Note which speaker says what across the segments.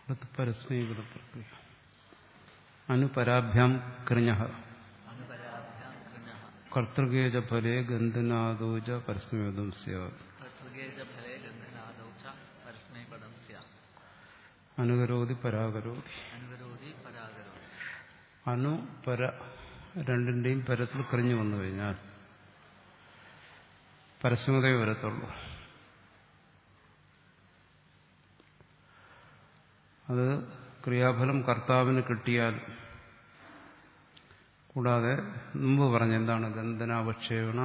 Speaker 1: അടുത്ത് പരസ്മൈകൃത പ്രക്രിയ അനുപരാഭ്യാം കൃഞ്ഞ
Speaker 2: അനുപരാഭ്യാം കൃഞ്ഞഃ
Speaker 1: കർത്തൃകേജ ഫലേ ഗന്ധനാദോജ പരസ്മേദം സ്യാത്
Speaker 2: കർത്തൃകേജ ഫലേ ഗന്ധനാദൗ ച പരസ്മൈ പദം സ്യാ
Speaker 1: അനുകരോതി പരാകരോതി
Speaker 2: അനുകരോതി പരാകരോതി
Speaker 1: അനു പര രണ്ടിന്റെയും പരത്തിൽ കറിഞ്ഞു വന്നു കഴിഞ്ഞാൽ പരസ്മതയെ വരത്തുള്ളൂ അത് ക്രിയാഫലം കർത്താവിന് കിട്ടിയാൽ കൂടാതെ മുമ്പ് പറഞ്ഞ എന്താണ് ഗന്ധനാവക്ഷേപണ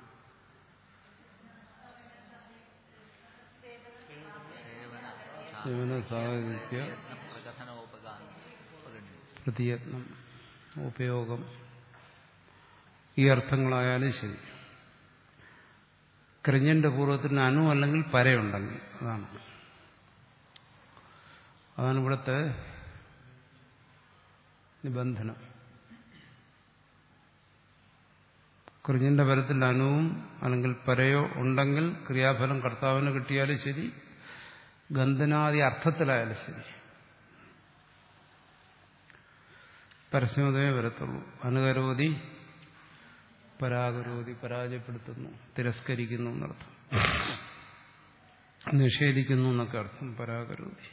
Speaker 2: സേവന
Speaker 1: സേവന സാഹിത്യ
Speaker 2: യത്നം പ്രകഥനോപകാരം ഉപഗണ്യം
Speaker 1: പ്രതിയത്നം ഉപയോഗം ഈ അർത്ഥങ്ങളായാലും ശരി കൃഞ്ഞന്റെ പൂർവ്വത്തിന് അനു അല്ലെങ്കിൽ പരയുണ്ടെങ്കിൽ അതാണ് അതാണ് ഇവിടുത്തെ നിബന്ധനം കൃഞ്ഞിന്റെ പരത്തിൽ അനുവും അല്ലെങ്കിൽ പരയോ ഉണ്ടെങ്കിൽ ക്രിയാഫലം കർത്താവിന് കിട്ടിയാലും ശരി ഗന്ധനാദി അർത്ഥത്തിലായാലും ശരി പരസ്യമതയെ വരത്തുള്ളൂ അനുകരോധി പരാഗരോധി പരാജയപ്പെടുത്തുന്നു തിരസ്കരിക്കുന്നു എന്നർത്ഥം നിഷേധിക്കുന്നു എന്നൊക്കെ അർത്ഥം പരാഗരോധി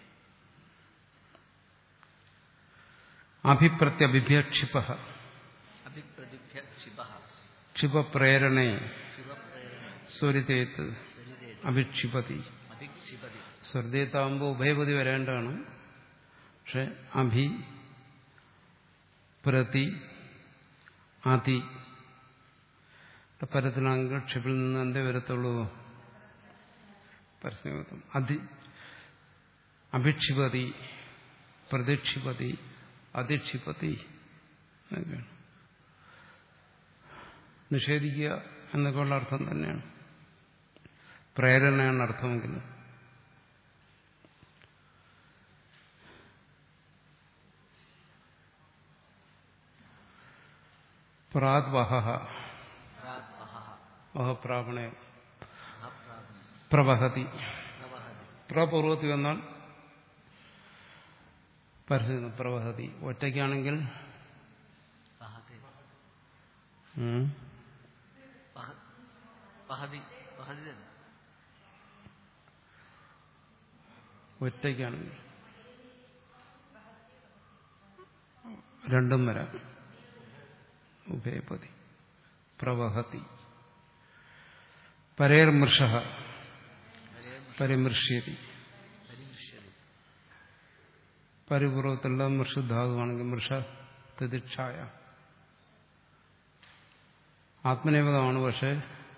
Speaker 1: അഭിപ്രത്യഭിഭ്യക്ഷിപ
Speaker 2: അഭിപ്രതിഭ്യ ക്ഷിപഃ
Speaker 1: ക്ഷിപപ്രേരണേ
Speaker 2: ശിവപ്രേരണ
Speaker 1: സ്വരിതേത്ത്
Speaker 2: സ്വരിതേ
Speaker 1: അഭിക്ഷിപതി
Speaker 2: അഭിക്ഷിപതി
Speaker 1: സ്വർദേത്താകുമ്പോൾ ഉഭയപതി വരേണ്ടതാണ് പക്ഷെ അഭി പ്രതി അതി പരത്തിലാണെങ്കിൽ ക്ഷിപ്പിൽ നിന്ന് എന്തേ വരത്തുള്ളൂ പരസ്യഗതം അതി അഭിക്ഷിപതി പ്രതിക്ഷിപതി അതിക്ഷിപതി എന്നൊക്കെയാണ് നിഷേധിക്കുക എന്നൊക്കെയുള്ള അർത്ഥം തന്നെയാണ് പ്രേരണയാണ് അർത്ഥമെങ്കിൽ പ്രാദ്വഹ
Speaker 2: പ്രാത്വഹ
Speaker 1: വഹപ്രാപണേ
Speaker 2: അപ്രാപ്നം
Speaker 1: പ്രവഹതി
Speaker 2: പ്രവഹതി
Speaker 1: പ്രപൂർവത്തിൽ വന്നാൽ പരസ്യം പ്രവഹതി ഒറ്റയ്ക്കാണെങ്കിൽ
Speaker 2: വഹതി
Speaker 1: ഉം,
Speaker 2: വഹ- വഹതി വഹതി തന്നെ
Speaker 1: ഒറ്റയ്ക്കാണെങ്കിൽ രണ്ടും വരാം ഉഭയപതി പ്രവഹതി പരേർമൃഷ
Speaker 2: വരേ
Speaker 1: പരിമൃഷ്യതി
Speaker 2: പരിമിഷ്യതി
Speaker 1: പരിപൂർവത്തിലുള്ള മൃഷധാതുവാണെങ്കിൽ മൃഷ തിദിക്ഷായ ആത്മനേപദമാണ് പക്ഷെ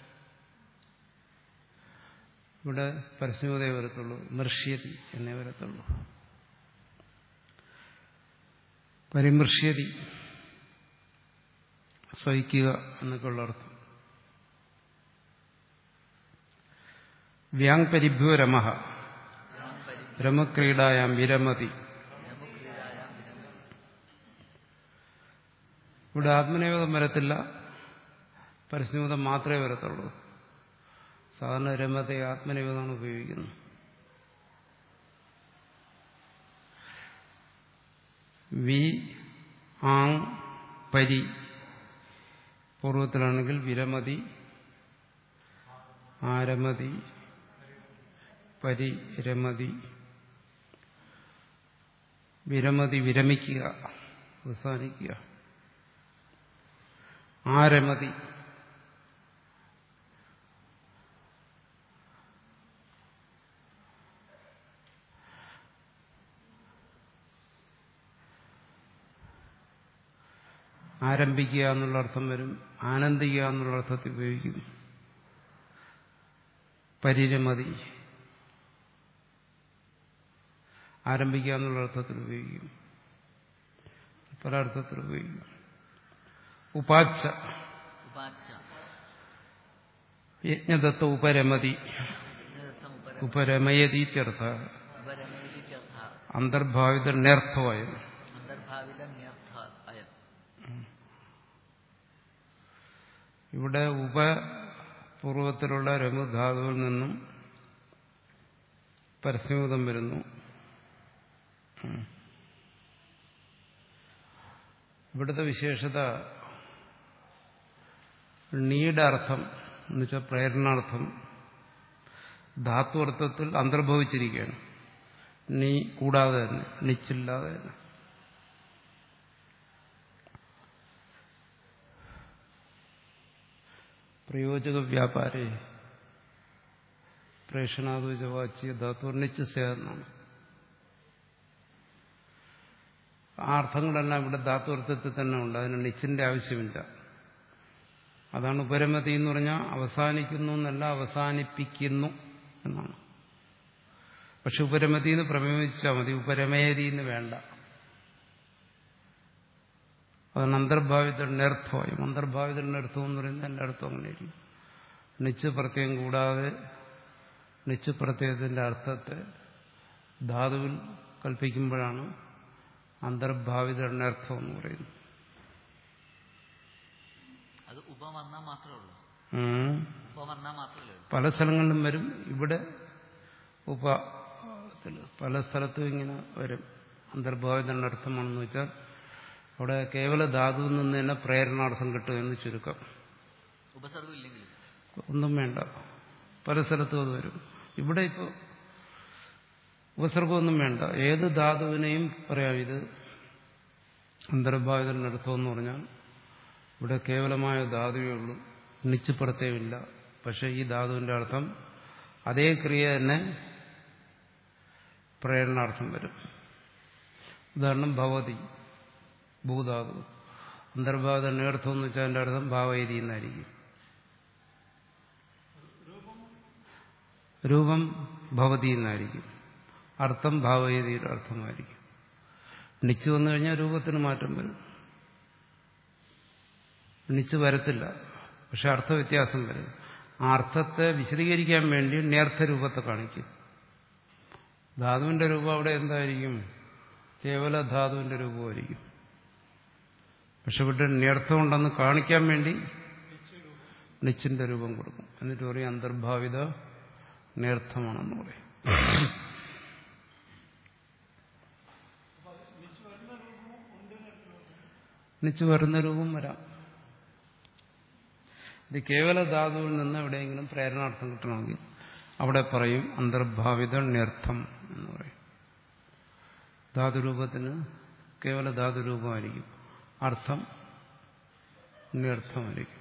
Speaker 1: ഇവിടെ പരസ്യമതേ വരത്തുള്ളൂ മൃഷ്യതി എന്നേ വരത്തുള്ളൂ പരിമൃഷ്യതി സഹിക്കുക എന്നൊക്കെയുള്ള അർത്ഥം വ്യാങ് പരിഭ്യോ രമഹ
Speaker 2: യാം പരി
Speaker 1: രമക്രീഡായാം വിരമതി
Speaker 2: രമുക്രീഡായാം വിരമതി
Speaker 1: ഇവിടെ ആത്മനിയോഗം വരത്തില്ല പരസ്യനിയോഗം മാത്രമേ വരത്തുള്ളൂ സാധാരണ രമത്തെ ആത്മനിയോഗമാണ് ഉപയോഗിക്കുന്നത് വി ആങ് പരി പൂർവ്വത്തിലാണെങ്കിൽ വിരമതി ആരമതി പരിരമതി വിരമതി വിരമിക്കുക അവസാനിക്കുക ആരമതി ആരംഭിക്കുക എന്നുള്ള അർത്ഥം വരും ആനന്ദിക്കുക എന്നുള്ള അർത്ഥത്തിൽ ഉപയോഗിക്കും പരിരമതി ആരംഭിക്കുക എന്നുള്ള അർത്ഥത്തിൽ ഉപയോഗിക്കും പല അർത്ഥത്തിൽ ഉപയോഗിക്കും ഉപാച്ച
Speaker 2: ഉപാച്ച
Speaker 1: യജ്ഞദത്ത ഉപരമതി
Speaker 2: യജ്ഞദത്തം ഉപര
Speaker 1: ഉപരമയതീത്യർത്ഥ
Speaker 2: ഉപരമേതി ചർത്ത
Speaker 1: അന്തർഭാവിത നേർത്ഥമായത്
Speaker 2: അന്തർഭാവിതന്യർത്ഥ അയം
Speaker 1: ഇവിടെ ഉപപൂർവത്തിലുള്ള രമുധാതുവിൽ നിന്നും പരസ്യമുതം വരുന്നു ഉം. ഇവിടുത്തെ വിശേഷത നീയുടെ അർത്ഥം എന്നുവെച്ചാൽ പ്രേരണാർത്ഥം ധാത്വർത്ഥത്തിൽ അന്തർഭവിച്ചിരിക്കുകയാണ് നീ കൂടാതെ തന്നെ നിച്ചില്ലാതെ തന്നെ പ്രയോജക വ്യാപാരേ പ്രേഷണാദ്വചവാച്യ ധാതു നിശ്ചയാണ് ആ അർത്ഥങ്ങളെല്ലാം ഇവിടെ ധാത്വർത്ഥത്തിൽ തന്നെ ഉണ്ട് അതിന് നിച്ചിന്റെ ആവശ്യമില്ല അതാണ് ഉപരമതി എന്ന് പറഞ്ഞാൽ അവസാനിക്കുന്നു എന്നല്ല അവസാനിപ്പിക്കുന്നു എന്നാണ് പക്ഷെ ഉപരമതി എന്ന് പ്രമേയിച്ചാൽ മതി ഉപരമേതി എന്ന് വേണ്ട അതാണ് അന്തർഭാവിതരുടെ അർത്ഥമായും അന്തർഭാവിതരുടെ അർത്ഥം എന്ന് പറയുന്നത് എൻ്റെ അർത്ഥം അങ്ങനെയായിരിക്കും നിച്ച് പ്രത്യയം കൂടാതെ നിച്ച് പ്രത്യയത്തിന്റെ അർത്ഥത്തെ ധാതുവിൽ കൽപ്പിക്കുമ്പോഴാണ് അന്തർഭാവിതരുടെ അർത്ഥം എന്ന് പറയുന്നത്
Speaker 2: അത് ഉപ വന്നാൽ മാത്രമേ ഉള്ളൂ
Speaker 1: ഉം.
Speaker 2: ഉപ വന്നാൽ മാത്രമേ ഉള്ളൂ
Speaker 1: പല സ്ഥലങ്ങളിലും വരും ഇവിടെ ഉപ പല സ്ഥലത്തും ഇങ്ങനെ വരും അന്തർഭാവിതന്റെ അർത്ഥമാണെന്ന് വെച്ചാൽ അവിടെ കേവല ധാതുവിൽ നിന്ന് തന്നെ പ്രേരണാർത്ഥം കിട്ടും എന്ന് ചുരുക്കം
Speaker 2: ഉപസർഗം ഇല്ലെങ്കിലും
Speaker 1: ഒന്നും വേണ്ട പല സ്ഥലത്തും അത് വരും ഇവിടെ ഇപ്പോൾ ഉപസർഗമൊന്നും വേണ്ട ഏത് ധാതുവിനെയും പറയാം ഇത് അന്തർഭാവിതന്റെ അർത്ഥം എന്ന് പറഞ്ഞാൽ ഇവിടെ കേവലമായ ധാതുവേ ഉള്ളൂ നിശ്ചിപ്രത്യമില്ല പക്ഷെ ഈ ധാതുവിന്റെ അർത്ഥം അതേ ക്രിയ തന്നെ പ്രേരണാർത്ഥം വരും ഉദാഹരണം ഭവതി ഭൂധാതു അന്തർഭാവത നേർത്ഥം എന്ന് വെച്ചാൽ അതിന്റെ അർത്ഥം ഭാവയതി എന്നായിരിക്കും രൂപം ഭവതി എന്നായിരിക്കും അർത്ഥം ഭാവയതിയുടെ അർത്ഥമായിരിക്കും നിച്ച് വന്നു കഴിഞ്ഞാൽ രൂപത്തിന് മാറ്റം വരും നിച്ച് വരത്തില്ല പക്ഷെ അർത്ഥവ്യത്യാസം വരും ആ അർത്ഥത്തെ വിശദീകരിക്കാൻ വേണ്ടി നേർത്ഥ രൂപത്തെ കാണിക്കും ധാതുവിന്റെ രൂപം അവിടെ എന്തായിരിക്കും കേവല ധാതുവിന്റെ രൂപമായിരിക്കും പക്ഷെ ഇവിടെ നേർത്ഥമുണ്ടെന്ന് കാണിക്കാൻ വേണ്ടി നിച്ചിന്റെ രൂപം കൊടുക്കും എന്നിട്ട് പറയും അന്തർഭാവിത നേർത്ഥമാണെന്ന് പറയും നിച്ച് വരുന്ന രൂപം വരാം ഇത് കേവല ധാതുവിൽ നിന്ന് എവിടെയെങ്കിലും പ്രേരണാർത്ഥം കിട്ടണമെങ്കിൽ അവിടെ പറയും അന്തർഭാവിത നേർത്ഥം എന്ന് പറയും ധാതുരൂപത്തിന് കേവല ധാതുരൂപമായിരിക്കും അർത്ഥം നേർത്ഥമായിരിക്കും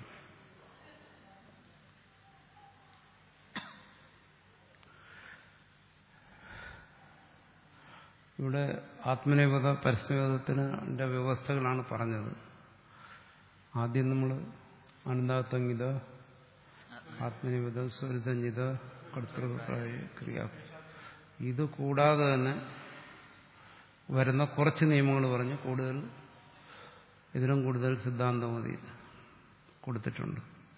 Speaker 1: ഇവിടെ ആത്മനിപത പരസ്യവേദത്തിന് വ്യവസ്ഥകളാണ് പറഞ്ഞത് ആദ്യം നമ്മൾ അനന്താത്തംഗിത ആത്മനിപത സ്വരിതഞ്ജിത കർത്തൃപ്രായ ക്രിയ ഇത് കൂടാതെ തന്നെ വരുന്ന കുറച്ച് നിയമങ്ങൾ പറഞ്ഞ് കൂടുതൽ ഇതിലും കൂടുതൽ സിദ്ധാന്തമതി കൊടുത്തിട്ടുണ്ട്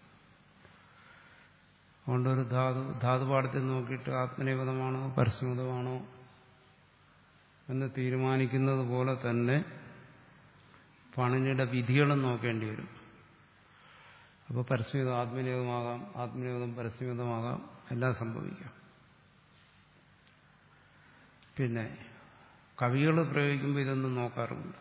Speaker 1: അതുകൊണ്ട് ഒരു ധാതു ധാതുപാഠത്തിൽ നോക്കിയിട്ട് ആത്മനിപതമാണോ പരസ്യമതമാണോ എന്ന് തീരുമാനിക്കുന്നത് പോലെ തന്നെ പണിനിയുടെ വിധികളും നോക്കേണ്ടി വരും അപ്പോൾ പരസ്യമിതം ആത്മനിയതമാകാം ആത്മനിയതം പരസ്യമിതമാകാം എല്ലാം സംഭവിക്കാം പിന്നെ കവികൾ പ്രയോഗിക്കുമ്പോൾ ഇതൊന്നും നോക്കാറുണ്ട്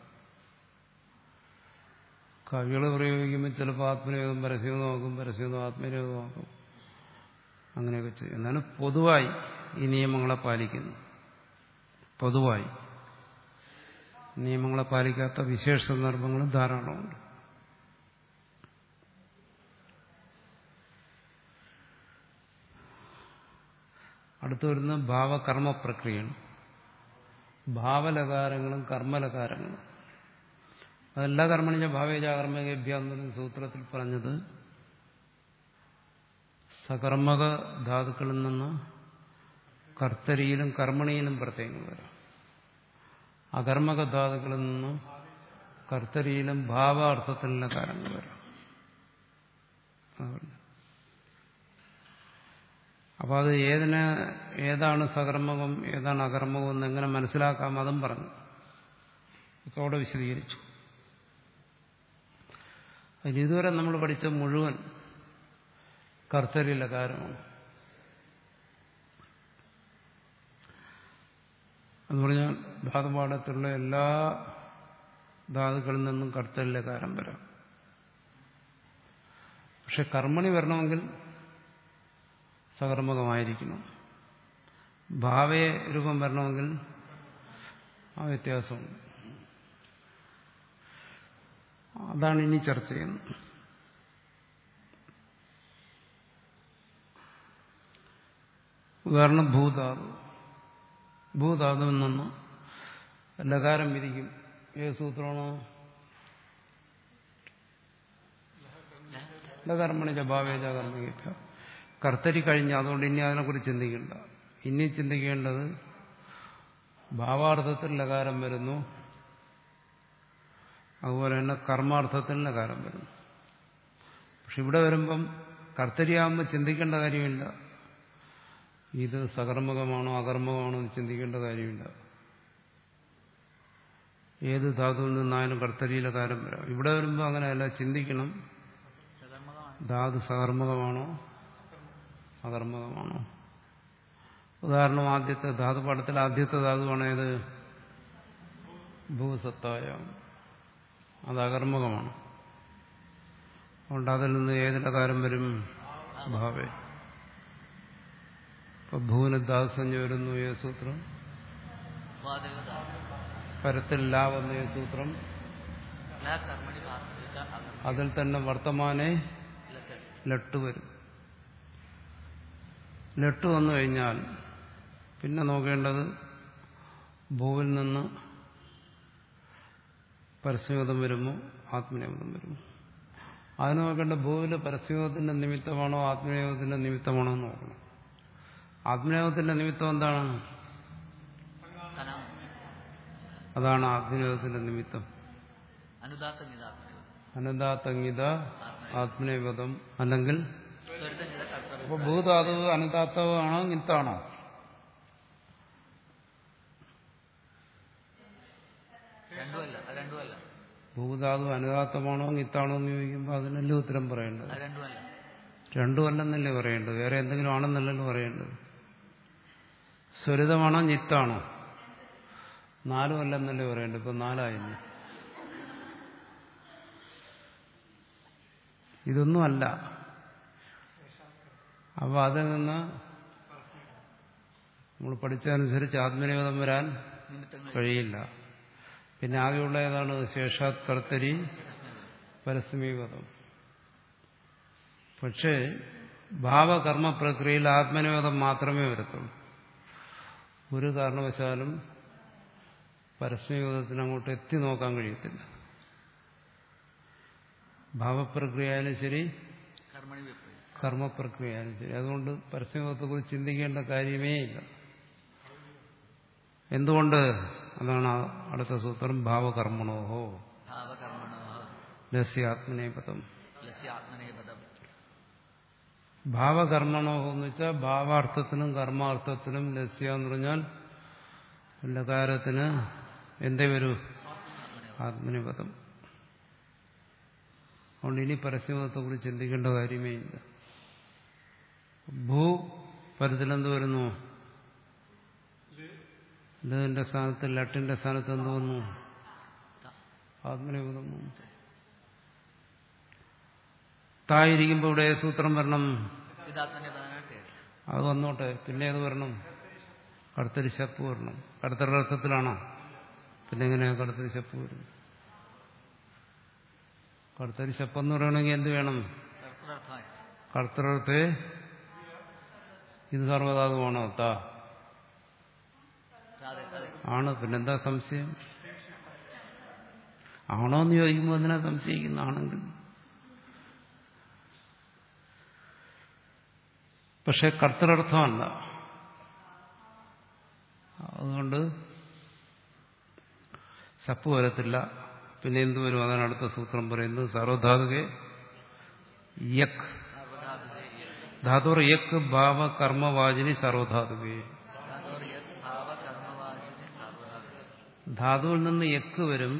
Speaker 1: കവികൾ പ്രയോഗിക്കുമ്പോൾ ചിലപ്പോൾ ആത്മനിയതം പരസ്യമിതമാക്കും പരസ്യമിതം ആത്മനിയതമാക്കും അങ്ങനെയൊക്കെ ചെയ്യും എന്നാലും പൊതുവായി ഈ നിയമങ്ങളെ പാലിക്കുന്നു പൊതുവായി നിയമങ്ങളെ പാലിക്കാത്ത വിശേഷ സന്ദർഭങ്ങളും ധാരാളമുണ്ട് അടുത്തു വരുന്ന ഭാവകർമ്മ പ്രക്രിയയാണ് ഭാവലകാരങ്ങളും കർമ്മലകാരങ്ങളും അതെല്ലാ കർമ്മണിച്ച ഭാവേജാകർമ്മകേഭ്യ എന്നൊരു സൂത്രത്തിൽ പറഞ്ഞത് സകർമ്മക ധാതുക്കളിൽ നിന്ന് കർത്തരിയിലും കർമ്മണിയിലും പ്രത്യേകങ്ങൾ വരാം അകർമ്മക ധാതുക്കളിൽ നിന്ന് കർത്തരിയിലും ഭാവാർത്ഥത്തിലുള്ള കാര്യങ്ങൾ വരാം അപ്പോൾ അത് ഏതിന് ഏതാണ് സകർമ്മകം ഏതാണ് അകർമ്മകം എന്ന് എങ്ങനെ മനസ്സിലാക്കാം അതും പറഞ്ഞു ഒക്കെ അവിടെ വിശദീകരിച്ചു അതിൽ ഇതുവരെ നമ്മൾ പഠിച്ച മുഴുവൻ കർത്തരിയിലെ കാര്യമാണ് എന്ന് പറഞ്ഞാൽ ധാതുപാഠത്തിലുള്ള എല്ലാ ധാതുക്കളിൽ നിന്നും കർത്തലിലെ കാരം വരാം പക്ഷെ കർമ്മണി വരണമെങ്കിൽ സകർമ്മകമായിരിക്കണം ഭാവയെ രൂപം വരണമെങ്കിൽ ആ വ്യത്യാസമുണ്ട് അതാണ് ഇനി ചർച്ച ചെയ്യുന്നത് ഉദാഹരണം ഭൂധാതു ഭൂധാതുവിൽ നിന്ന് ലകാരം വിധിക്കും ഏത് സൂത്രമാണോ ലകർമ്മണിച്ച ഭാവേജ കർമ്മ കർത്തരി കഴിഞ്ഞ അതുകൊണ്ട് ഇനി അതിനെക്കുറിച്ച് ചിന്തിക്കണ്ട ഇനി ചിന്തിക്കേണ്ടത് ഭാവാർത്ഥത്തിൽ ലകാരം വരുന്നു അതുപോലെ തന്നെ കർമാർത്ഥത്തിൽ ലകാരം വരുന്നു പക്ഷെ ഇവിടെ വരുമ്പം കർത്തരിയാകുമ്പോൾ ചിന്തിക്കേണ്ട കാര്യമില്ല ഇത് സകർമ്മകമാണോ അകർമ്മകമാണോ എന്ന് ചിന്തിക്കേണ്ട കാര്യമില്ല ഏത് ധാതുവിൽ നിന്നായാലും കർത്തരിയിലെ കാര്യം വരാം ഇവിടെ വരുമ്പോൾ അങ്ങനെയല്ല ചിന്തിക്കണം
Speaker 2: സകർമ്മകമാണ്
Speaker 1: ധാതു സകർമ്മകമാണോ അകർമ്മകമാണോ ഉദാഹരണം ആദ്യത്തെ ധാതുപാഠത്തിൽ ആദ്യത്തെ ധാതുവാണ് ഏത് ഭൂസത്തായ അത് അകർമ്മകമാണ് അതുകൊണ്ട് അതിൽ നിന്ന് ഏതിന്റെ കാര്യം വരും ഭാവേ ഇപ്പൊ ഭൂവിന് ധാതുസഞ്ജ വരുന്നു ഏത് സൂത്രം
Speaker 2: ഉപാദേവത
Speaker 1: പരത്തിൽ ലാ വന്ന ഏത് സൂത്രം
Speaker 2: ല കർമ്മണി ഭാഗിച്ച അകർമ്മ
Speaker 1: അതിൽ തന്നെ വർത്തമാനെ
Speaker 2: ലക്കൽ
Speaker 1: ലട്ട് വരും ലട്ട് വന്നു കഴിഞ്ഞാൽ പിന്നെ നോക്കേണ്ടത് ഭൂവിൽ നിന്ന് പരസ്യഗതം വരുമോ ആത്മനിയോഗം വരുമോ അതിന് നോക്കേണ്ട ഭൂവിൽ പരസ്യയോഗത്തിന്റെ നിമിത്തമാണോ ആത്മനിയോഗത്തിന്റെ നിമിത്തമാണോ എന്ന് നോക്കണം ആത്മനിയോഗത്തിന്റെ നിമിത്തം എന്താണ്
Speaker 2: തനാ
Speaker 1: അതാണ് ആത്മനിയോഗത്തിന്റെ നിമിത്തം
Speaker 2: അനുദാത്ത നിദാത്ത
Speaker 1: അനന്താതങ്ങിത ആത്മനിയോഗം അല്ലെങ്കിൽ
Speaker 2: ത്വരിത നിത കർത്തവ്യം
Speaker 1: അപ്പൊ ഭൂധാതുവ് അനുദാത്തമാണോ നിത്താണോ
Speaker 2: രണ്ടുമല്ല അത് രണ്ടുമല്ല
Speaker 1: ഭൂധാതു അനുദാത്തമാണോ നിത്താണോ എന്ന് ചോദിക്കുമ്പോൾ അതിനല്ലേ ഉത്തരം പറയേണ്ടത്
Speaker 2: അത് രണ്ടുമല്ല
Speaker 1: രണ്ടുമല്ലെന്നല്ലേ പറയേണ്ടത് വേറെ എന്തെങ്കിലും ആണെന്നല്ലല്ലോ പറയേണ്ടത് സ്വരിതമാണോ നിത്താണോ നാലും അല്ലെന്നല്ലേ പറയേണ്ടത് ഇപ്പൊ നാലായില്ലേ ഇതൊന്നും അല്ല അപ്പൊ അതിൽ നിന്ന് നമ്മൾ പഠിച്ചതനുസരിച്ച് ആത്മനിയോഗം വരാൻ
Speaker 2: നിമിത്തങ്ങൾ
Speaker 1: കഴിയില്ല പിന്നെ ആകെയുള്ള ഏതാണ് ശേഷാത് കർത്തരി പരസ്മീപദം പക്ഷേ ഭാവകർമ്മ പ്രക്രിയയിൽ ആത്മനിയോഗം മാത്രമേ വരത്തുള്ളൂ ഒരു കാരണവശാലും പരസ്മീപദത്തിന് അങ്ങോട്ട് എത്തി നോക്കാൻ കഴിയത്തില്ല ഭാവപ്രക്രിയയായാലും ശരി
Speaker 2: കർമ്മണി വിപ്രയം
Speaker 1: കർമ്മപ്രക്രിയയായാലും ശരി അതുകൊണ്ട് പരസ്യത്തെക്കുറിച്ച് ചിന്തിക്കേണ്ട കാര്യമേ ഇല്ല എന്തുകൊണ്ട് അതാണ് ആ അടുത്ത സൂത്രം ഭാവകർമ്മണോഹോ
Speaker 2: ഭാവകർമ്മണോ
Speaker 1: ലസ്യാത്മനേപദം
Speaker 2: ലസ്യ ആത്മനേപദം
Speaker 1: ഭാവകർമ്മണോഹോ എന്ന് വെച്ചാൽ ഭാവാർത്ഥത്തിനും കർമാർത്ഥത്തിനും ലസ്യ എന്ന് പറഞ്ഞാൽ ലകാരത്തിന് എന്തേ വരൂ ആത്മനിപദം അതുകൊണ്ട് ഇനി പരസ്യപദത്തെക്കുറിച്ച് ചിന്തിക്കേണ്ട കാര്യമേ ഇല്ല ഭൂ പരത്തിലെന്ത് വരുന്നു ഇതിന്റെ സ്ഥാനത്ത് ലട്ടിന്റെ സ്ഥാനത്ത് എന്ത് വന്നു ആത്മനിപദം വന്നു തായിരിക്കുമ്പോൾ ഇവിടെ ഏത് സൂത്രം വരണം
Speaker 2: ഇതാത്മനേപദമായിട്ട്
Speaker 1: അത് വന്നോട്ടെ പിന്നെ ഏത് വരണം കടുത്തൊരു ശപ്പ് വരണം കടുത്തൊരു അർത്ഥത്തിലാണോ പിന്നെ എങ്ങനെയാ കടുത്തൊരു ശപ്പ് വരും കടുത്തൊരു ശപ്പ് എന്ന് പറയണമെങ്കിൽ എന്ത് വേണം
Speaker 2: കർത്തൃർത്ഥമായി
Speaker 1: കർത്തൃത്തെ ഇത് സർവ്വതാതുമാണോ താ
Speaker 2: അതെ അതെ
Speaker 1: ആണ് പിന്നെന്താ സംശയം ആണോ എന്ന് ചോദിക്കുമ്പോൾ എന്തിനാ സംശയിക്കുന്നതാണെങ്കിൽ പക്ഷെ കർത്തരർത്ഥമല്ല അതുകൊണ്ട് സപ്പ് വരത്തില്ല പിന്നെ എന്ത് വരും അതാണ് അടുത്ത സൂത്രം പറയുന്നത് സർവധാതുകെ യക്
Speaker 2: സർവധാതുകേ
Speaker 1: ധാതുർ യക് ഭാവ കർമ്മവാചിനി സർവധാതുകെ
Speaker 2: ഭാവകർമ്മവാചിനി സർവധാതുകേ
Speaker 1: ധാതുവിൽ നിന്ന് യക്ക് വരും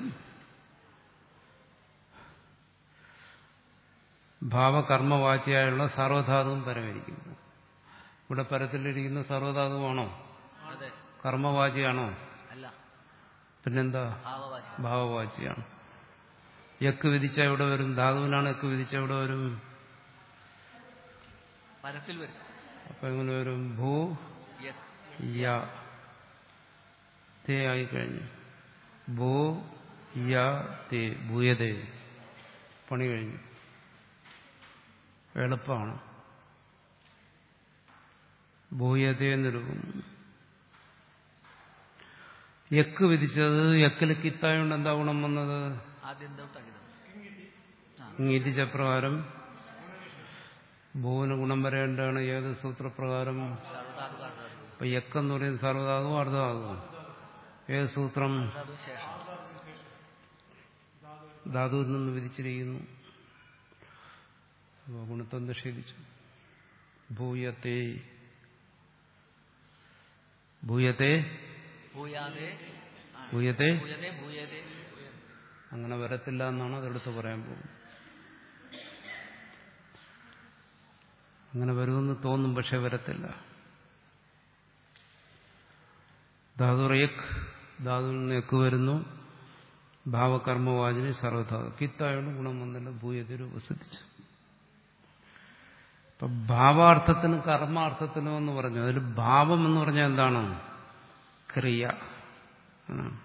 Speaker 1: ഭാവകർമ്മവാചിയായുള്ള സർവധാതുവും പരമിരിക്കുന്നു ഇവിടെ പരത്തിലിരിക്കുന്ന സർവധാതുവാണോ
Speaker 2: അതെ
Speaker 1: കർമ്മവാചിയാണോ
Speaker 2: അല്ല
Speaker 1: പിന്നെന്താ
Speaker 2: ഭാവവാചി
Speaker 1: ഭാവവാച്യാണ് യക്ക് വിധിച്ച എവിടെ വരും ധാതുവിനാണ് യക്ക് വിധിച്ച എവിടെ വരും
Speaker 2: പരത്തിൽ വരും
Speaker 1: അപ്പൊ എങ്ങനെ വരും ഭൂ
Speaker 2: യത്
Speaker 1: യ തേ ആയി കഴിഞ്ഞു ഭൂ യ തേ ഭൂയതേ പണി കഴിഞ്ഞു എളുപ്പമാണ് ഭൂയതേ എന്നെടുക്കും യക്ക് വിധിച്ചത് യക്കിൽ കിത്തായോണ്ട് എന്താ ഗുണം വന്നത്
Speaker 2: ആദ്യം തൊട്ടകിതം ആ
Speaker 1: ഇങ്ങിതിച്ച പ്രകാരം ഭൂവിന് ഗുണം വരേണ്ടതാണ് ഏത് സൂത്രപ്രകാരം
Speaker 2: സർവധാതുകാർദ്ധാതു
Speaker 1: അപ്പൊ യക്കെന്ന് പറയുന്നത് സർവ്വതാകും അർദ്ധതാകും ഏത് സൂത്രം
Speaker 2: ധാതു ശേഷം
Speaker 1: ധാതുവിൽ നിന്ന് വിധിച്ചിരിക്കുന്നു അപ്പൊ ഗുണത്വം നിഷേധിച്ചു ഭൂയത്തെ ഭൂയത്തെ
Speaker 2: ഭൂയാതെ ആ,
Speaker 1: ഭൂയത്തെ
Speaker 2: ഭൂയതേ ഭൂയതേ
Speaker 1: അങ്ങനെ വരത്തില്ല എന്നാണ് അതെടുത്ത് പറയാൻ പോകുന്നത് അങ്ങനെ വരുമെന്ന് തോന്നും പക്ഷെ വരത്തില്ല ധാതു റേക്ക് ധാതുവിൽ നിന്ന് എക്ക് വരുന്നു ഭാവകർമ്മവാചിനി സർവധാതു കിത്തായോട് ഗുണം വന്നില്ല ഭൂയതൊരു ഉപസിദ്ധിച്ചു ഇപ്പൊ ഭാവാർത്ഥത്തിനും കർമാർത്ഥത്തിനും എന്ന് പറഞ്ഞു അതിൽ ഭാവം എന്ന് പറഞ്ഞാൽ എന്താണ് ക്രിയ എന്നാണ്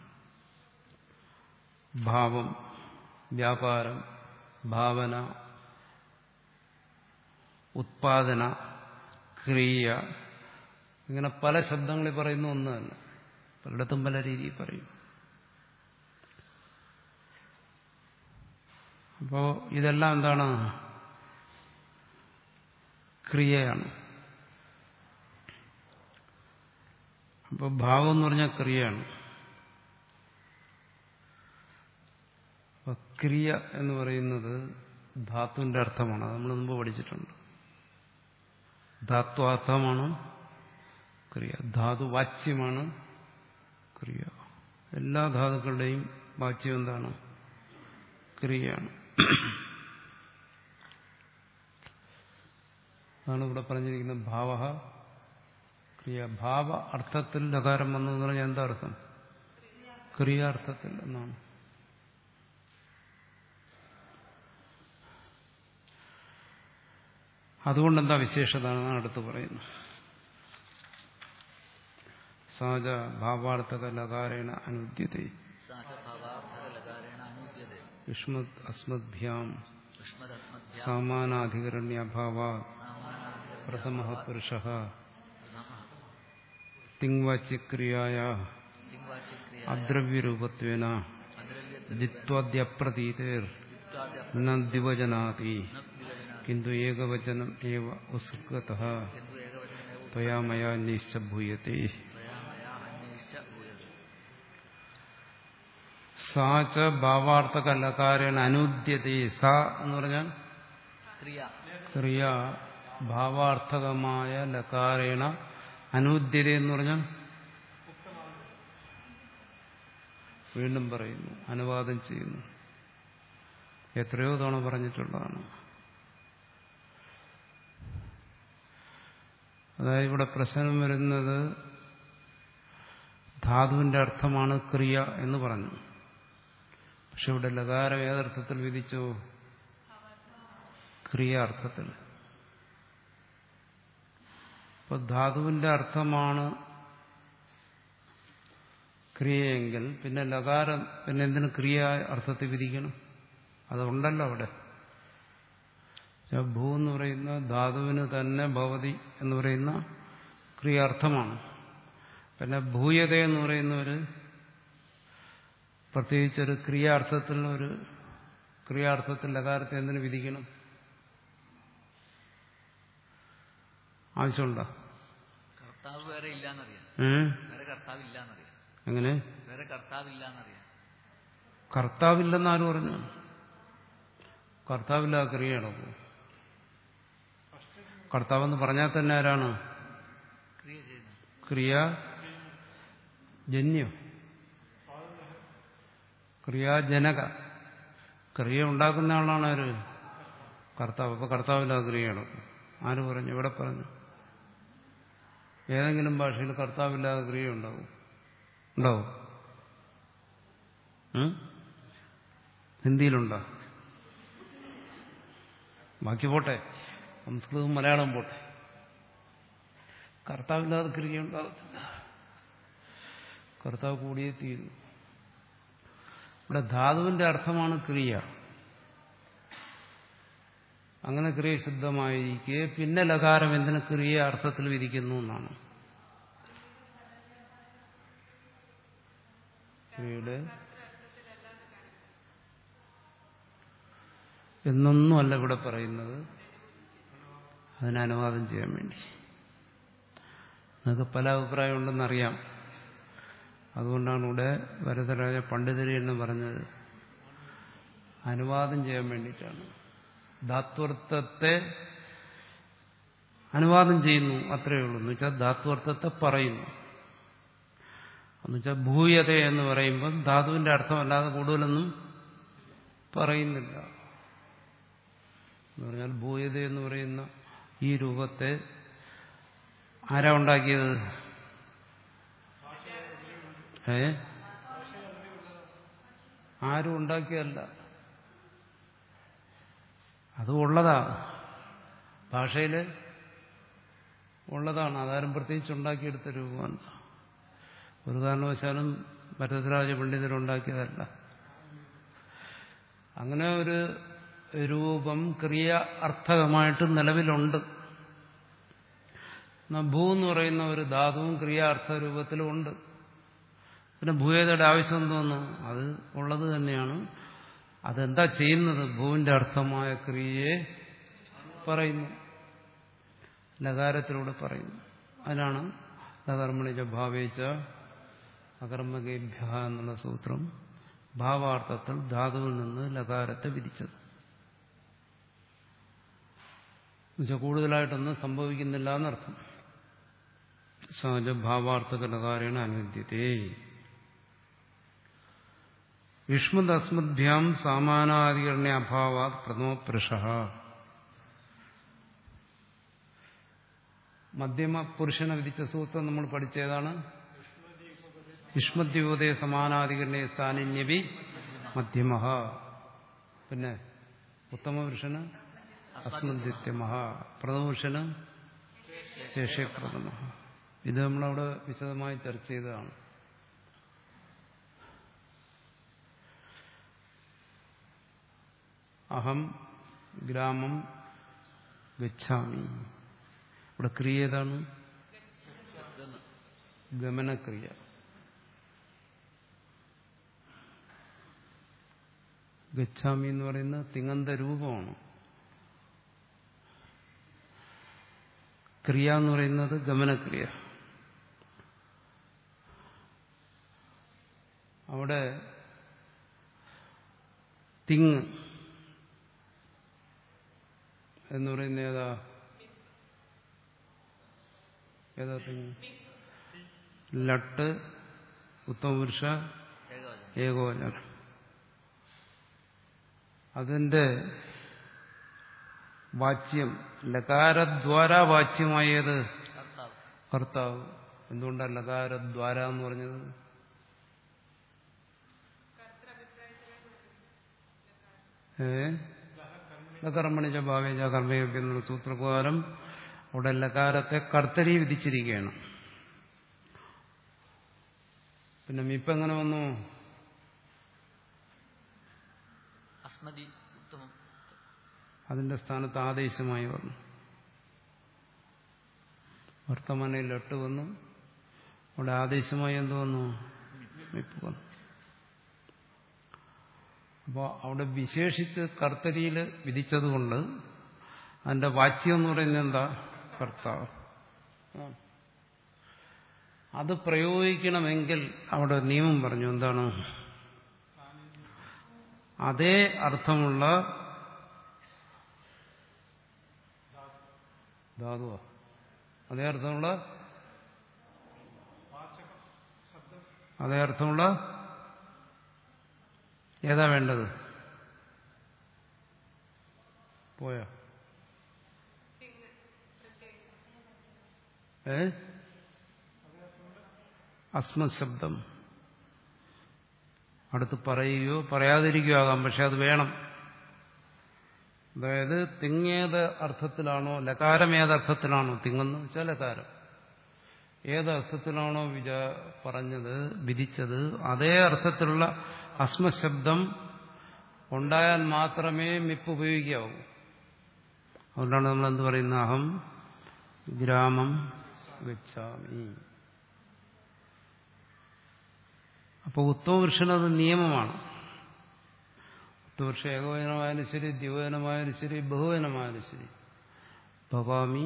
Speaker 1: ഭാവം വ്യാപാരം ഭാവന ഉത്പാദന ക്രിയ ഇങ്ങനെ പല ശബ്ദങ്ങളിൽ പറയുന്ന ഒന്ന് തന്നെ പലയിടത്തും പല രീതിയിൽ പറയും അപ്പോ ഇതെല്ലാം എന്താണ് ക്രിയയാണ് അപ്പോൾ ഭാവം എന്ന് പറഞ്ഞാൽ ക്രിയയാണ് അപ്പൊ ക്രിയ എന്ന് പറയുന്നത് ധാത്തുവിന്റെ അർത്ഥമാണ് അത് നമ്മൾ മുമ്പ് പഠിച്ചിട്ടുണ്ട് ധാത്വാർത്ഥമാണ് ക്രിയ ധാതു വാച്യമാണ് ക്രിയ എല്ലാ ധാതുക്കളുടെയും വാച്യം എന്താണ് ക്രിയയാണ് അതാണ് ഇവിടെ പറഞ്ഞിരിക്കുന്നത് ഭാവ ക്രിയ ഭാവ അർത്ഥത്തിൽ ലകാരം വന്നു എന്ന് പറഞ്ഞാൽ എന്താ അർത്ഥം ക്രിയാർത്ഥത്തിൽ എന്നാണ് അതുകൊണ്ട് എന്താ വിശേഷത എന്നാണ് അടുത്ത് പറയുന്നത് സഹജ ഭാവാർത്ഥക ലകാരേണ അനുദ്യത
Speaker 2: സാധഭാവാർത്ഥകലകാരേണ അനുദ്യതേ
Speaker 1: യുഷ്മത് അസ്മദ്ഭ്യാം
Speaker 2: യുഷ്മദസ്മദ്ഭ്യാം
Speaker 1: സാമാനാധികരണ്യഭാവ
Speaker 2: സാമാനാധികരണം
Speaker 1: പ്രഥമ പുരുഷ
Speaker 2: പ്രഥമഃ
Speaker 1: തിങ്വാച്യക്രിയായ
Speaker 2: ലിംഗവാച്യക്രിയ
Speaker 1: അദ്രവ്യരൂപത്വേന
Speaker 2: അദ്രവ്യത്തിൽ
Speaker 1: ദ്വിത്വാദ്യപ്രതീതിർ
Speaker 2: യുക്താദ്യ
Speaker 1: ന ദ്വിവചനാതി
Speaker 2: വിവചന
Speaker 1: കിന്തു ഏകവചനം ഏവ ഉത്സൃഗത
Speaker 2: ഹിന്ദു ഏകവചനമേവ
Speaker 1: ത്വയാ മയാ നിശ്ചഭൂയത്തെ
Speaker 2: ത്വയാമയാ അന്വേഷിച്ച ഭൂയതേ
Speaker 1: സാച ഭാവാർത്ഥക ലകാരേണ അനുദ്യത്തെ സ എന്ന് പറഞ്ഞാൽ
Speaker 2: ക്രിയ
Speaker 1: ക്രിയ ഭാവാർത്ഥകമായ ലകാരേണ അനുദ്യത എന്ന് പറഞ്ഞാൽ വീണ്ടും പറയുന്നു അനുവാദം ചെയ്യുന്നു എത്രയോ തവണ പറഞ്ഞിട്ടുള്ളതാണ് അതായത് ഇവിടെ പ്രശ്നം വരുന്നത് ധാതുവിന്റെ അർത്ഥമാണ് ക്രിയ എന്ന് പറഞ്ഞു പക്ഷെ ഇവിടെ ലകാരം ഏതർത്ഥത്തിൽ വിധിച്ചു ക്രിയ അർത്ഥത്തിൽ അപ്പൊ ധാതുവിന്റെ അർത്ഥമാണ് ക്രിയയെങ്കിൽ പിന്നെ ലകാരം പിന്നെ എന്തിനു ക്രിയ അർത്ഥത്തിൽ വിധിക്കണം അതുണ്ടല്ലോ അവിടെ ഭൂ എന്ന് പറയുന്ന ധാതുവിന് തന്നെ ഭവതി എന്ന് പറയുന്ന ക്രിയാർത്ഥമാണ് പിന്നെ ഭൂയത എന്ന് പറയുന്ന ഒരു പ്രത്യേകിച്ചൊരു ക്രിയാർത്ഥത്തിൽ ഒരു ക്രിയാർത്ഥത്തിൽ ലകാരത്തെ എന്തിനു വിധിക്കണം ആവശ്യമുണ്ടോ
Speaker 2: കർത്താവ് വേറെ ഇല്ലാന്നറിയാം
Speaker 1: ഏ?
Speaker 2: വേറെ കർത്താവ് ഇല്ലാന്നറിയാം
Speaker 1: എങ്ങനെ
Speaker 2: വേറെ കർത്താവ് ഇല്ലാന്നറിയാം
Speaker 1: കർത്താവില്ലെന്ന് ആര് പറഞ്ഞു കർത്താവില്ലാതെ ക്രിയ നടക്കൂ കർത്താവെന്ന് പറഞ്ഞാൽ തന്നെ ആരാണ്
Speaker 2: ക്രിയ ചെയ്യുന്നു
Speaker 1: ക്രിയ ജന്യോ ക്രിയാജനക ക്രിയ ഉണ്ടാക്കുന്ന ആളാണ് ആര് കർത്താവ് അപ്പൊ കർത്താവില്ലാതെ ക്രിയ നടക്കും ആര് പറഞ്ഞു എവിടെ പറഞ്ഞു ഏതെങ്കിലും ഭാഷയിൽ കർത്താവില്ലാതെ ക്രിയ ഉണ്ടാവും ഉണ്ടാവും ഉം? ഹിന്ദിയിലുണ്ടോ ബാക്കി പോട്ടെ സംസ്കൃതവും മലയാളം പോട്ടെ കർത്താവില്ലാതെ ക്രിയ ഉണ്ടാകത്തില്ല കർത്താവ് കൂടിയേ തീരൂ ഇവിടെ ധാതുവിന്റെ അർത്ഥമാണ് ക്രിയ അങ്ങനെ ക്രിയ ശുദ്ധമായിരിക്കെ പിന്നെ ലകാരം എന്തിന് ക്രിയ അർത്ഥത്തിൽ വിധിക്കുന്നു എന്നാണ് ക്രിയയുടെ എന്നൊന്നുമല്ല ഇവിടെ പറയുന്നത് അതിന് അനുവാദം ചെയ്യാൻ വേണ്ടി നിങ്ങൾക്ക് പല അഭിപ്രായം ഉണ്ടെന്നറിയാം അതുകൊണ്ടാണ് ഇവിടെ ഭരതരാജ പണ്ഡിതരി എന്ന് പറഞ്ഞത് അനുവാദം ചെയ്യാൻ വേണ്ടിയിട്ടാണ് ധാത്വർത്ഥത്തെ അനുവാദം ചെയ്യുന്നു അത്രയേ ഉള്ളൂ എന്ന് വെച്ചാൽ ധാത്വർത്ഥത്തെ പറയുന്നു എന്നുവെച്ചാൽ ഭൂയത എന്ന് പറയുമ്പോൾ ധാതുവിന്റെ അർത്ഥമല്ലാതെ കൂടുതലൊന്നും പറയുന്നില്ല എന്ന് പറഞ്ഞാൽ ഭൂയത എന്ന് പറയുന്ന ഈ രൂപത്തെ ആരാ ഉണ്ടാക്കിയത് ഏ ആരും ഉണ്ടാക്കിയല്ല അത് ഉള്ളതാ ഭാഷയില് ഉള്ളതാണ് അതാരും പ്രത്യേകിച്ച് ഉണ്ടാക്കിയെടുത്ത രൂപമാണ് ഒരു കാരണവശാലും ഭരതരാജ പണ്ഡിതരുണ്ടാക്കിയതല്ല അങ്ങനെ ഒരു രൂപം ക്രിയ അർത്ഥകമായിട്ട് നിലവിലുണ്ട് എന്നാ ഭൂ എന്ന് പറയുന്ന ഒരു ധാതുവും ക്രിയ അർത്ഥ രൂപത്തിലും ഉണ്ട് പിന്നെ ഭൂയതയുടെ ആവശ്യം എന്തോന്നു അത് ഉള്ളത് തന്നെയാണ് അതെന്താ ചെയ്യുന്നത് ഭൂവിന്റെ അർത്ഥമായ ക്രിയയെ പറയുന്നു ലകാരത്തിലൂടെ പറയുന്നു അതിനാണ് ലകർമ്മണിച്ച ഭാവേച്ച അകർമ്മകേഭ്യ എന്നുള്ള സൂത്രം ഭാവാർത്ഥത്തിൽ ധാതുവിൽ നിന്ന് ലകാരത്തെ വിധിച്ചത് എന്നുവെച്ചാൽ കൂടുതലായിട്ടൊന്നും സംഭവിക്കുന്നില്ല എന്നർത്ഥം സഹജ ഭാവാർത്ഥക ലകാരേണ അനുവിദ്യത്തെ യുഷ്മദസ്മദ്ഭ്യാം സാമാനാധികരണ അഭാവാത് പ്രഥമ പുരുഷ മധ്യമ പുരുഷനെ വിധിച്ച സൂത്രം നമ്മൾ പഠിച്ചതാണ് യുഷ്മദ്യോദയ സമാനാധികരണ സ്ഥാനിന്യവി മധ്യമ പിന്നെ ഉത്തമ പുരുഷന് അസ്മദ്യത്യമ പ്രഥമ പുരുഷന് ശേഷപ്രഥമ ഇത് നമ്മളവിടെ വിശദമായി ചർച്ച ചെയ്തതാണ് അഹം ഗ്രാമം ഗച്ഛാമി ഇവിടെ ക്രിയ ഏതാണ് ഗമനക്രിയ ഗച്ഛാമി എന്ന് പറയുന്ന തിങ്ങന്ത രൂപമാണ് ക്രിയ എന്ന് പറയുന്നത് ഗമനക്രിയ അവിടെ തിങ് എന്ന് പറയുന്ന ഏതാ ഏതാ തിങ് ലട്ട് ഉത്തമപുരുഷ
Speaker 2: ഏകവചനം
Speaker 1: ഏകോചനം അതിന്റെ വാച്യം ലകാരദ്വാര വാച്യമായത്
Speaker 2: കർത്താവ്
Speaker 1: കർത്താവ് എന്തുകൊണ്ടാണ് ലകാരദ്വാര എന്ന് പറഞ്ഞത് ഏ ലകർമ്മണിച്ച ഭാവേജ കർമ്മയോഗ്യം എന്നുള്ള സൂത്രപ്രകാരം അവിടെ ലകാരത്തെ കർത്തരി വിധിച്ചിരിക്കുകയാണ് പിന്നെ മിപ്പ് എങ്ങനെ വന്നു
Speaker 2: അസ്മതി ഉത്തമം
Speaker 1: അതിന്റെ സ്ഥാനത്ത് ആദേശമായി വന്നു വർത്തമാനയിൽ എട്ട് വന്നു അവിടെ ആദേശമായി എന്ത് വന്നു മിപ്പ് വന്നു അപ്പോൾ അവിടെ വിശേഷിച്ച് കർത്തരിയിൽ വിധിച്ചതുകൊണ്ട് അതിന്റെ വാച്യം എന്ന് പറയുന്നത് എന്താ കർത്താവ് ആ. അത് പ്രയോഗിക്കണമെങ്കിൽ അവിടെ ഒരു നിയമം പറഞ്ഞു എന്താണ് അതേ അർത്ഥമുള്ള ധാതുവ അതേ അർത്ഥമുള്ള അതേ അർത്ഥമുള്ള ഏതാ വേണ്ടത് പോയോ ഏ അസ്മത് ശബ്ദം അടുത്ത് പറയുകയോ പറയാതിരിക്കുകയോ ആകാം പക്ഷെ അത് വേണം അതായത് തിങ്ങേത് അർത്ഥത്തിലാണോ ലകാരം ഏതർത്ഥത്തിലാണോ തിങ്ങെന്ന് വെച്ചാൽ ലകാരം ഏതർത്ഥത്തിലാണോ വിചാ പറഞ്ഞത് വിധിച്ചത് അതേ അർത്ഥത്തിലുള്ള അസ്മശബ്ദം ഉണ്ടായാൽ മാത്രമേ മിപ്പ് ഉപയോഗിക്കാവൂ അതുകൊണ്ടാണ് നമ്മൾ എന്ത് പറയുന്നത് അഹം ഗ്രാമം ഗച്ഛാമി അപ്പോൾ ഉത്തമപുരുഷനത് നിയമമാണ് ഉത്തമപുരുഷ ഏകവചനമായാലും ശരി ദ്വിവചനമായാലും ശരി ബഹുവചനമായാലും ശരി ഭവാമി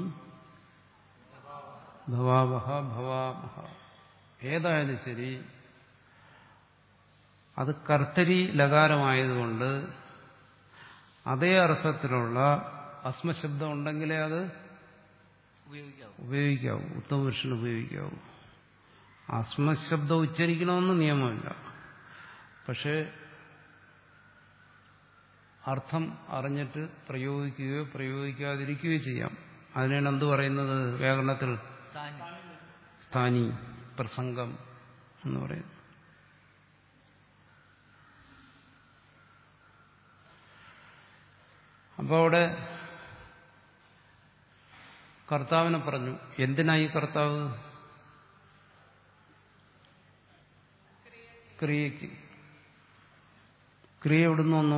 Speaker 1: ഭവാവഹ ഭവാമഹ ഏതായാലും ശരി അത് കർത്തരി ലകാരമായതുകൊണ്ട് അതേ അർത്ഥത്തിലുള്ള അസ്മശബ്ദം ഉണ്ടെങ്കിലേ അത്
Speaker 2: ഉപയോഗിക്കാവൂ
Speaker 1: ഉപയോഗിക്കാവൂ ഉത്തമപുരുഷന് ഉപയോഗിക്കാവൂ അസ്മശബ്ദം ഉച്ചരിക്കണമെന്ന് നിയമമില്ല പക്ഷേ അർത്ഥം അറിഞ്ഞിട്ട് പ്രയോഗിക്കുകയോ പ്രയോഗിക്കാതിരിക്കുകയോ ചെയ്യാം അതിനാണ് എന്ത് പറയുന്നത് വ്യാകരണത്തിൽ
Speaker 2: സ്ഥാനി
Speaker 1: സ്ഥാനി പ്രസംഗം എന്ന് പറയുന്നു അപ്പോൾ അവിടെ കർത്താവിനെ പറഞ്ഞു എന്തിനായി കർത്താവ് ക്രിയക്ക് ക്രിയ എവിടുന്ന് വന്നു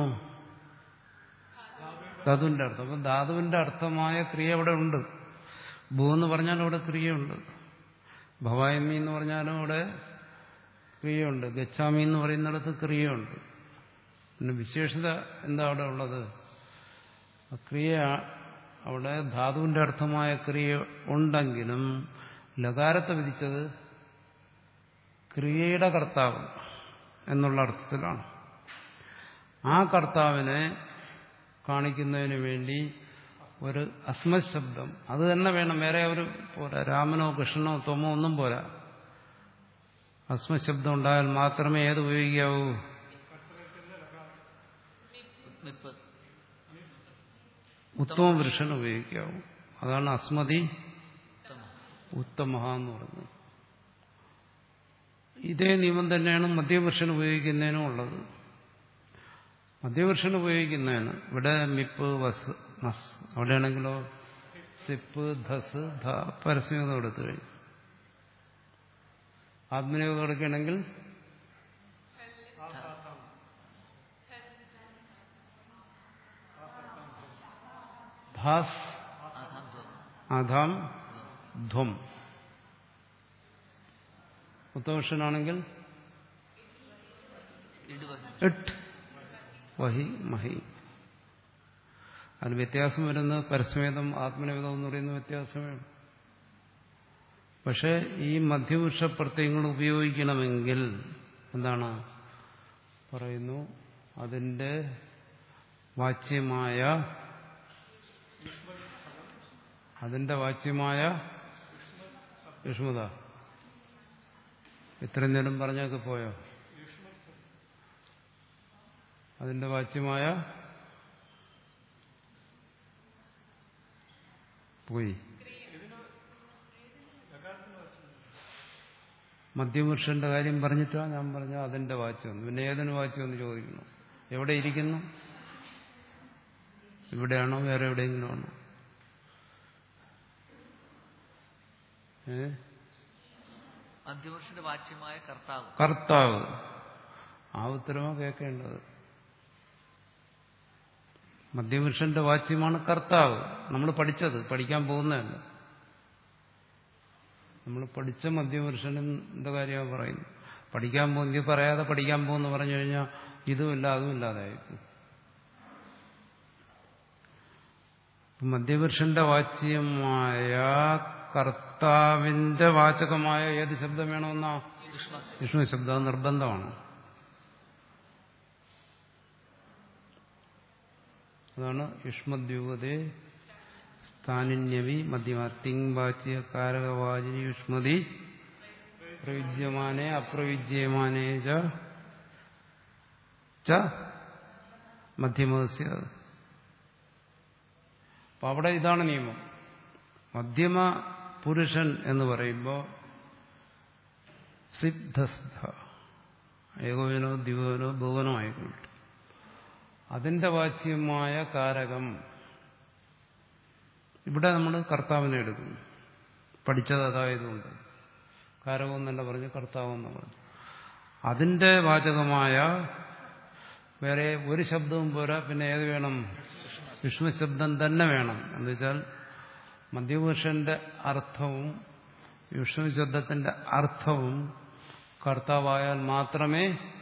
Speaker 1: ധാതുവിന്റെ അർത്ഥം അപ്പം ധാതുവിന്റെ അർത്ഥമായ ക്രിയ അവിടെ ഉണ്ട് ഭൂ എന്ന് പറഞ്ഞാൽ അവിടെ ക്രിയയുണ്ട് ഭവായമി എന്ന് പറഞ്ഞാലും അവിടെ ക്രിയയുണ്ട് ഗച്ഛാമി എന്ന് പറയുന്നിടത്ത് ക്രിയയുണ്ട് പിന്നെ വിശേഷത എന്താ അവിടെ ഉള്ളത് ആ ക്രിയ അവിടെ ധാതുവിന്റെ അർത്ഥമായ ക്രിയ ഉണ്ടെങ്കിലും ലകാരത്തെ വിധിച്ചത് ക്രിയയുടെ കർത്താവ് എന്നുള്ള അർത്ഥത്തിലാണ് ആ കർത്താവിനെ കാണിക്കുന്നതിന് വേണ്ടി ഒരു അസ്മത് ശബ്ദം അത് തന്നെ വേണം വേറെ ഒരു പോരാ രാമനോ കൃഷ്ണനോ ത്വമോ ഒന്നും പോരാ അസ്മത് ശബ്ദം ഉണ്ടായാൽ മാത്രമേ ഏത് ഉപയോഗിക്കാവൂ
Speaker 2: നിപ്പ്
Speaker 1: ഉത്തമ പുരുഷൻ ഉപയോഗിക്കാവൂ അതാണ് അസ്മതി
Speaker 2: ഉത്തമ
Speaker 1: ഉത്തമ എന്ന് പറയുന്നത് ഇതേ നിയമം തന്നെയാണ് മധ്യപുരുഷൻ ഉപയോഗിക്കുന്നതിനും ഉള്ളത് മധ്യപുരുഷൻ ഉപയോഗിക്കുന്നതിന് ഇവിടെ മിപ്പ് വസ് മസ് അവിടെയാണെങ്കിലോ സിപ്പ് ധസ് ധ പരസ്യത എടുത്തു കഴിഞ്ഞു ആത്മനിയോഗം എടുക്കുകയാണെങ്കിൽ ധാസ്
Speaker 2: ആധാം ധ്വം
Speaker 1: അധാം ധ്വം ഉത്തമപുരുഷനാണെങ്കിൽ
Speaker 2: ഇടുവഹി
Speaker 1: ഇട്ട് വഹി മഹി അതിന് വ്യത്യാസം വരുന്നത് പരസ്മേതം ആത്മനിവേദം എന്ന് പറയുന്ന വ്യത്യാസമേ ഉള്ളൂ. പക്ഷെ ഈ മധ്യപുരുഷ പ്രത്യയങ്ങൾ ഉപയോഗിക്കണമെങ്കിൽ എന്താണ് പറയുന്നു അതിന്റെ വാച്യമായ അതിന്റെ വാച്യമായ യുഷ്മത ഇത്രയും നേരം പറഞ്ഞൊക്കെ പോയോ അതിന്റെ വാച്യമായ പോയി മധ്യപുരുഷന്റെ കാര്യം പറഞ്ഞിട്ടാ ഞാൻ പറഞ്ഞ അതിന്റെ വാച്യം പിന്നെ ഏതിന് വാച്യം എന്ന് ചോദിക്കുന്നു എവിടെ ഇരിക്കുന്നു ഇവിടെയാണോ വേറെ എവിടെയെങ്കിലും ആണോ ഏ
Speaker 2: മധ്യപുരുഷന്റെ വാച്യമായ കർത്താവ്
Speaker 1: കർത്താവ് ആ ഉത്തരവാ കേൾക്കേണ്ടത് മധ്യപുരുഷന്റെ വാച്യമാണ് കർത്താവ് നമ്മൾ പഠിച്ചത് പഠിക്കാൻ പോകുന്നതല്ല നമ്മൾ പഠിച്ച മധ്യപുരുഷന്റെ കാര്യമാണ് പറയുന്നത് പഠിക്കാൻ പോകുന്നത് പറയാതെ പഠിക്കാൻ പോകുന്നു പറഞ്ഞു കഴിഞ്ഞാൽ ഇതുമില്ല അതുമില്ലാതായിരിക്കും മധ്യപുരുഷന്റെ വാച്യമായ കർത്താവിന്റെ വാചകമായ ഏത് ശബ്ദം വേണമെന്നാ
Speaker 2: വിശ്വാസം
Speaker 1: വിഷ്ണു ശബ്ദം നിർബന്ധമാണ് അതാണ് യുഷ്മദ്യൂപതേ സ്ഥാനിന്യവി മധ്യമ തിങ് വാച്യ കാരകവാചിനി യുഷ്മതി പ്രയുജ്യമാനേ അപ്രയുജ്യമാനേ ച ച മധ്യമസ്യ അപ്പൊ അവിടെ ഇതാണ് നിയമം മധ്യമ പുരുഷൻ എന്ന് പറയുമ്പോൾ സിദ്ധസ്ഥ ഏകോപനോ ദ്വിപനോ ബഹുവനോ ആയിക്കോട്ടെ അതിന്റെ വാച്യമായ കാരകം ഇവിടെ നമ്മൾ കർത്താവിനെ എടുക്കുന്നു പഠിച്ചത് അതായതുകൊണ്ട് കാരകം എന്നല്ല പറഞ്ഞു കർത്താവ് എന്ന് പറഞ്ഞു അതിന്റെ വാചകമായ വേറെ ഒരു ശബ്ദവും പോരാ പിന്നെ ഏത് വേണം വിഷ്ണു ശബ്ദം തന്നെ വേണം എന്ന് വെച്ചാൽ മധ്യപുരുഷന്റെ അർത്ഥവും വിഷ്ണു ശബ്ദത്തിന്റെ അർത്ഥവും കർത്താവായാൽ മാത്രമേ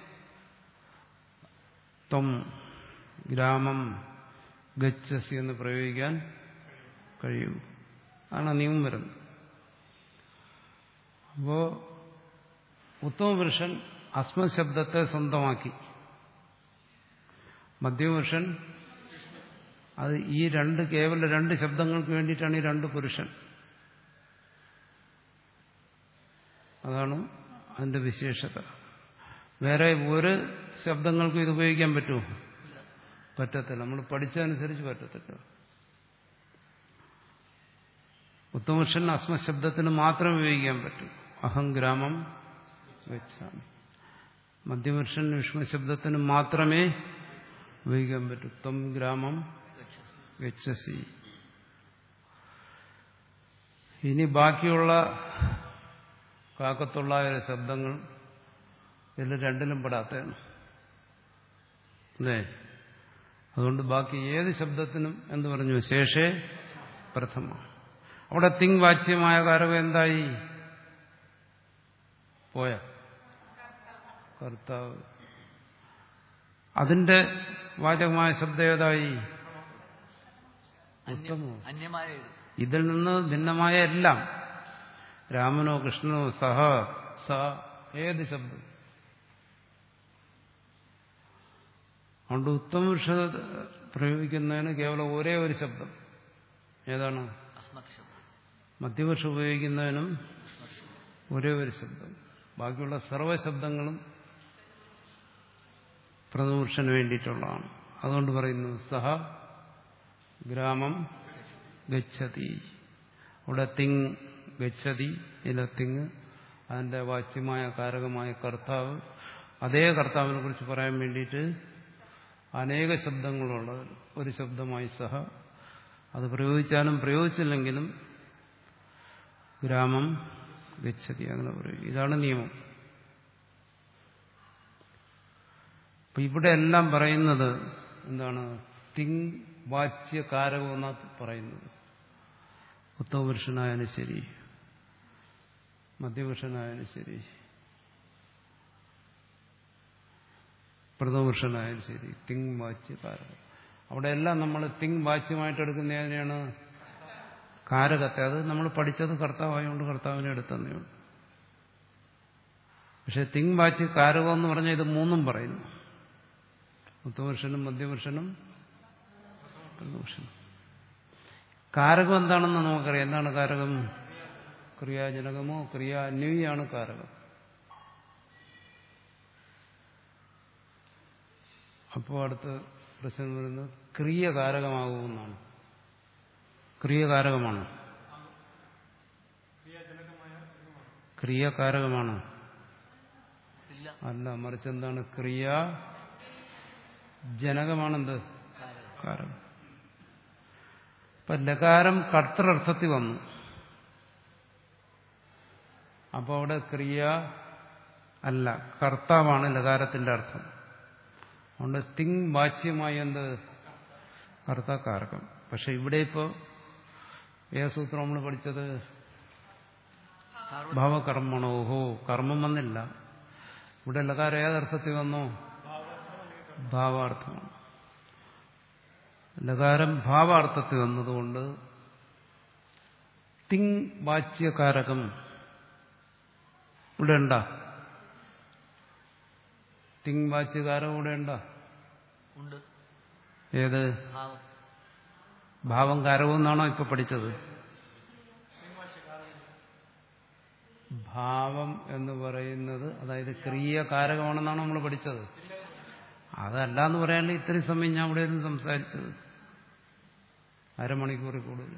Speaker 1: ത്വം ഗ്രാമം ഗച്ഛസി എന്ന് പ്രയോഗിക്കാൻ കഴിയൂ അതാണ് നിയമം വരുന്നത് അപ്പോ ഉത്തമപുരുഷൻ അസ്മശബ്ദത്തെ സ്വന്തമാക്കി മധ്യപുരുഷൻ അത് ഈ രണ്ട് കേവല രണ്ട് ശബ്ദങ്ങൾക്ക് വേണ്ടിയിട്ടാണ് ഈ രണ്ട് പുരുഷൻ അതാണ് അതിന്റെ വിശേഷത വേറെ ഒരു ശബ്ദങ്ങൾക്കും ഇത് ഉപയോഗിക്കാൻ പറ്റുമോ പറ്റത്തില്ല നമ്മൾ പഠിച്ചതനുസരിച്ച് പറ്റത്തില്ല ഉത്തമപുരുഷൻ അസ്മശബ്ദത്തിന് മാത്രം ഉപയോഗിക്കാൻ പറ്റും അഹം ഗ്രാമം വെച്ചാണ് മധ്യപുരുഷൻ വിഷ്ണു ശബ്ദത്തിന് മാത്രമേ ഉപയോഗിക്കാൻ പറ്റൂ ത്വം ഗ്രാമം ഗച്ഛസി ഇനി ബാക്കിയുള്ള കാക്കത്തുള്ളായ ശബ്ദങ്ങൾ ഇതിൽ രണ്ടിലും പെടാത്തതാണ് അല്ലേ അതുകൊണ്ട് ബാക്കി ഏത് ശബ്ദത്തിനും എന്ന് പറഞ്ഞു ശേഷേ പ്രഥമ അവിടെ തിങ് വാച്യമായ കാരകം എന്തായി പോയ കർത്താവ് അതിന്റെ വാചകമായ ശബ്ദം ഏതായി ഉത്തമോ
Speaker 2: അന്യമായ ഇത്
Speaker 1: ഇതിൽ നിന്ന് ഭിന്നമായ എല്ലാം രാമനോ കൃഷ്ണനോ സഹ സ ഏത് ശബ്ദം അതുകൊണ്ട് ഉത്തമപുരുഷ പ്രയോഗിക്കുന്നതിന് കേവലം ഒരേ ഒരു ശബ്ദം ഏതാണ്
Speaker 2: അസ്മത് ശബ്ദം
Speaker 1: മധ്യപുരുഷം ഉപയോഗിക്കുന്നതിനും ഒരേ ഒരു ശബ്ദം ബാക്കിയുള്ള സർവ്വശബ്ദങ്ങളും പ്രഥമപുരുഷന് വേണ്ടിയിട്ടുള്ളതാണ് അതുകൊണ്ട് പറയുന്നു സഹ ഗ്രാമം ഗച്ഛതി അവിടെ തിങ് ഗച്ഛതി ഇല തിങ് അതിന്റെ വാച്യമായ കാരകമായ കർത്താവ് അതേ കർത്താവിനെ കുറിച്ച് പറയാൻ വേണ്ടിയിട്ട് അനേക ശബ്ദങ്ങളുള്ളത് ഒരു ശബ്ദമായി സഹ അത് പ്രയോഗിച്ചാലും പ്രയോഗിച്ചില്ലെങ്കിലും ഗ്രാമം ഗച്ഛതി അങ്ങനെ പറയും ഇതാണ് നിയമം അപ്പൊ ഇവിടെ എല്ലാം പറയുന്നത് എന്താണ് തിങ് വാച്യ കാരകം എന്നാണ് പറയുന്നത് ഉത്തമപുരുഷനായാലും ശരി മധ്യപുരുഷനായാലും ശരി പ്രഥമപുരുഷനായാലും ശരി തിങ് വാച്യ കാരകം അവിടെ എല്ലാം നമ്മൾ തിങ് വാച്യമായിട്ട് എടുക്കുന്ന ഏതിനെയാണ് കാരകത്തെ അത് നമ്മൾ പഠിച്ചത് കർത്താവായതുകൊണ്ട് കർത്താവിനെ എടുത്തന്നേ ഉള്ളൂ പക്ഷെ തിങ് വാച്ച് കാരകം എന്ന് പറഞ്ഞാൽ ഇത് മൂന്നും പറയുന്നു ഉത്തമപുരുഷനും മധ്യപുരുഷനും പ്രഥമപുരുഷനും കാരകം എന്താണെന്ന് നമുക്കറിയാം എന്താണ് കാരകം ക്രിയാജനകമോ ക്രിയാന്വയാണ് കാരകം അപ്പോൾ അടുത്ത പ്രശ്നം വരുന്നത് ക്രിയ കാരകമാകുമെന്നാണ് ക്രിയ കാരകമാണ് ക്രിയ കാരകമാണ്
Speaker 2: ഇല്ല
Speaker 1: അല്ല മറിച്ച് എന്താണ് ക്രിയ ജനകമാണെന്ത്
Speaker 2: കാരകം
Speaker 1: കാരകം ഇപ്പൊ ലകാരം കർത്തൃർത്ഥത്തിൽ വന്നു അപ്പൊ അവിടെ ക്രിയ അല്ല കർത്താവാണ് ലകാരത്തിന്റെ അർത്ഥം അതുകൊണ്ട് തിങ് വാച്യമായി എന്ത് കർത്താകാരകം പക്ഷെ ഇവിടെ ഇപ്പോ ഏ സൂത്രം നമ്മൾ പഠിച്ചത്
Speaker 2: സാർവ
Speaker 1: ഭാവകർമ്മണോഹോ കർമ്മം വന്നില്ല ഇവിടെ ലകാരം ഏതർത്ഥത്തിൽ വന്നു ഭാവാർത്ഥമാണ് ലകാരം ഭാവാർത്ഥത്തിൽ വന്നതുകൊണ്ട് തിങ് വാച്യകാരകം ഇവിടെ ഉണ്ടാ തിങ് വാച്യകാരകം ഇവിടെ ഉണ്ടാ
Speaker 2: ഉണ്ട്
Speaker 1: ഏത്
Speaker 2: ഭാവം
Speaker 1: ഭാവം കാരകം എന്നാണോ ഇപ്പൊ പഠിച്ചത് ഭാവം എന്ന് പറയുന്നത് അതായത് ക്രിയ കാരകമാണെന്നാണ് നമ്മൾ പഠിച്ചത് അതല്ല എന്ന് പറയാനുള്ള ഇത്രയും സമയം ഞാൻ ഇവിടെ ഇരുന്ന് സംസാരിച്ചത് അരമണിക്കൂറിൽ കൂടുതൽ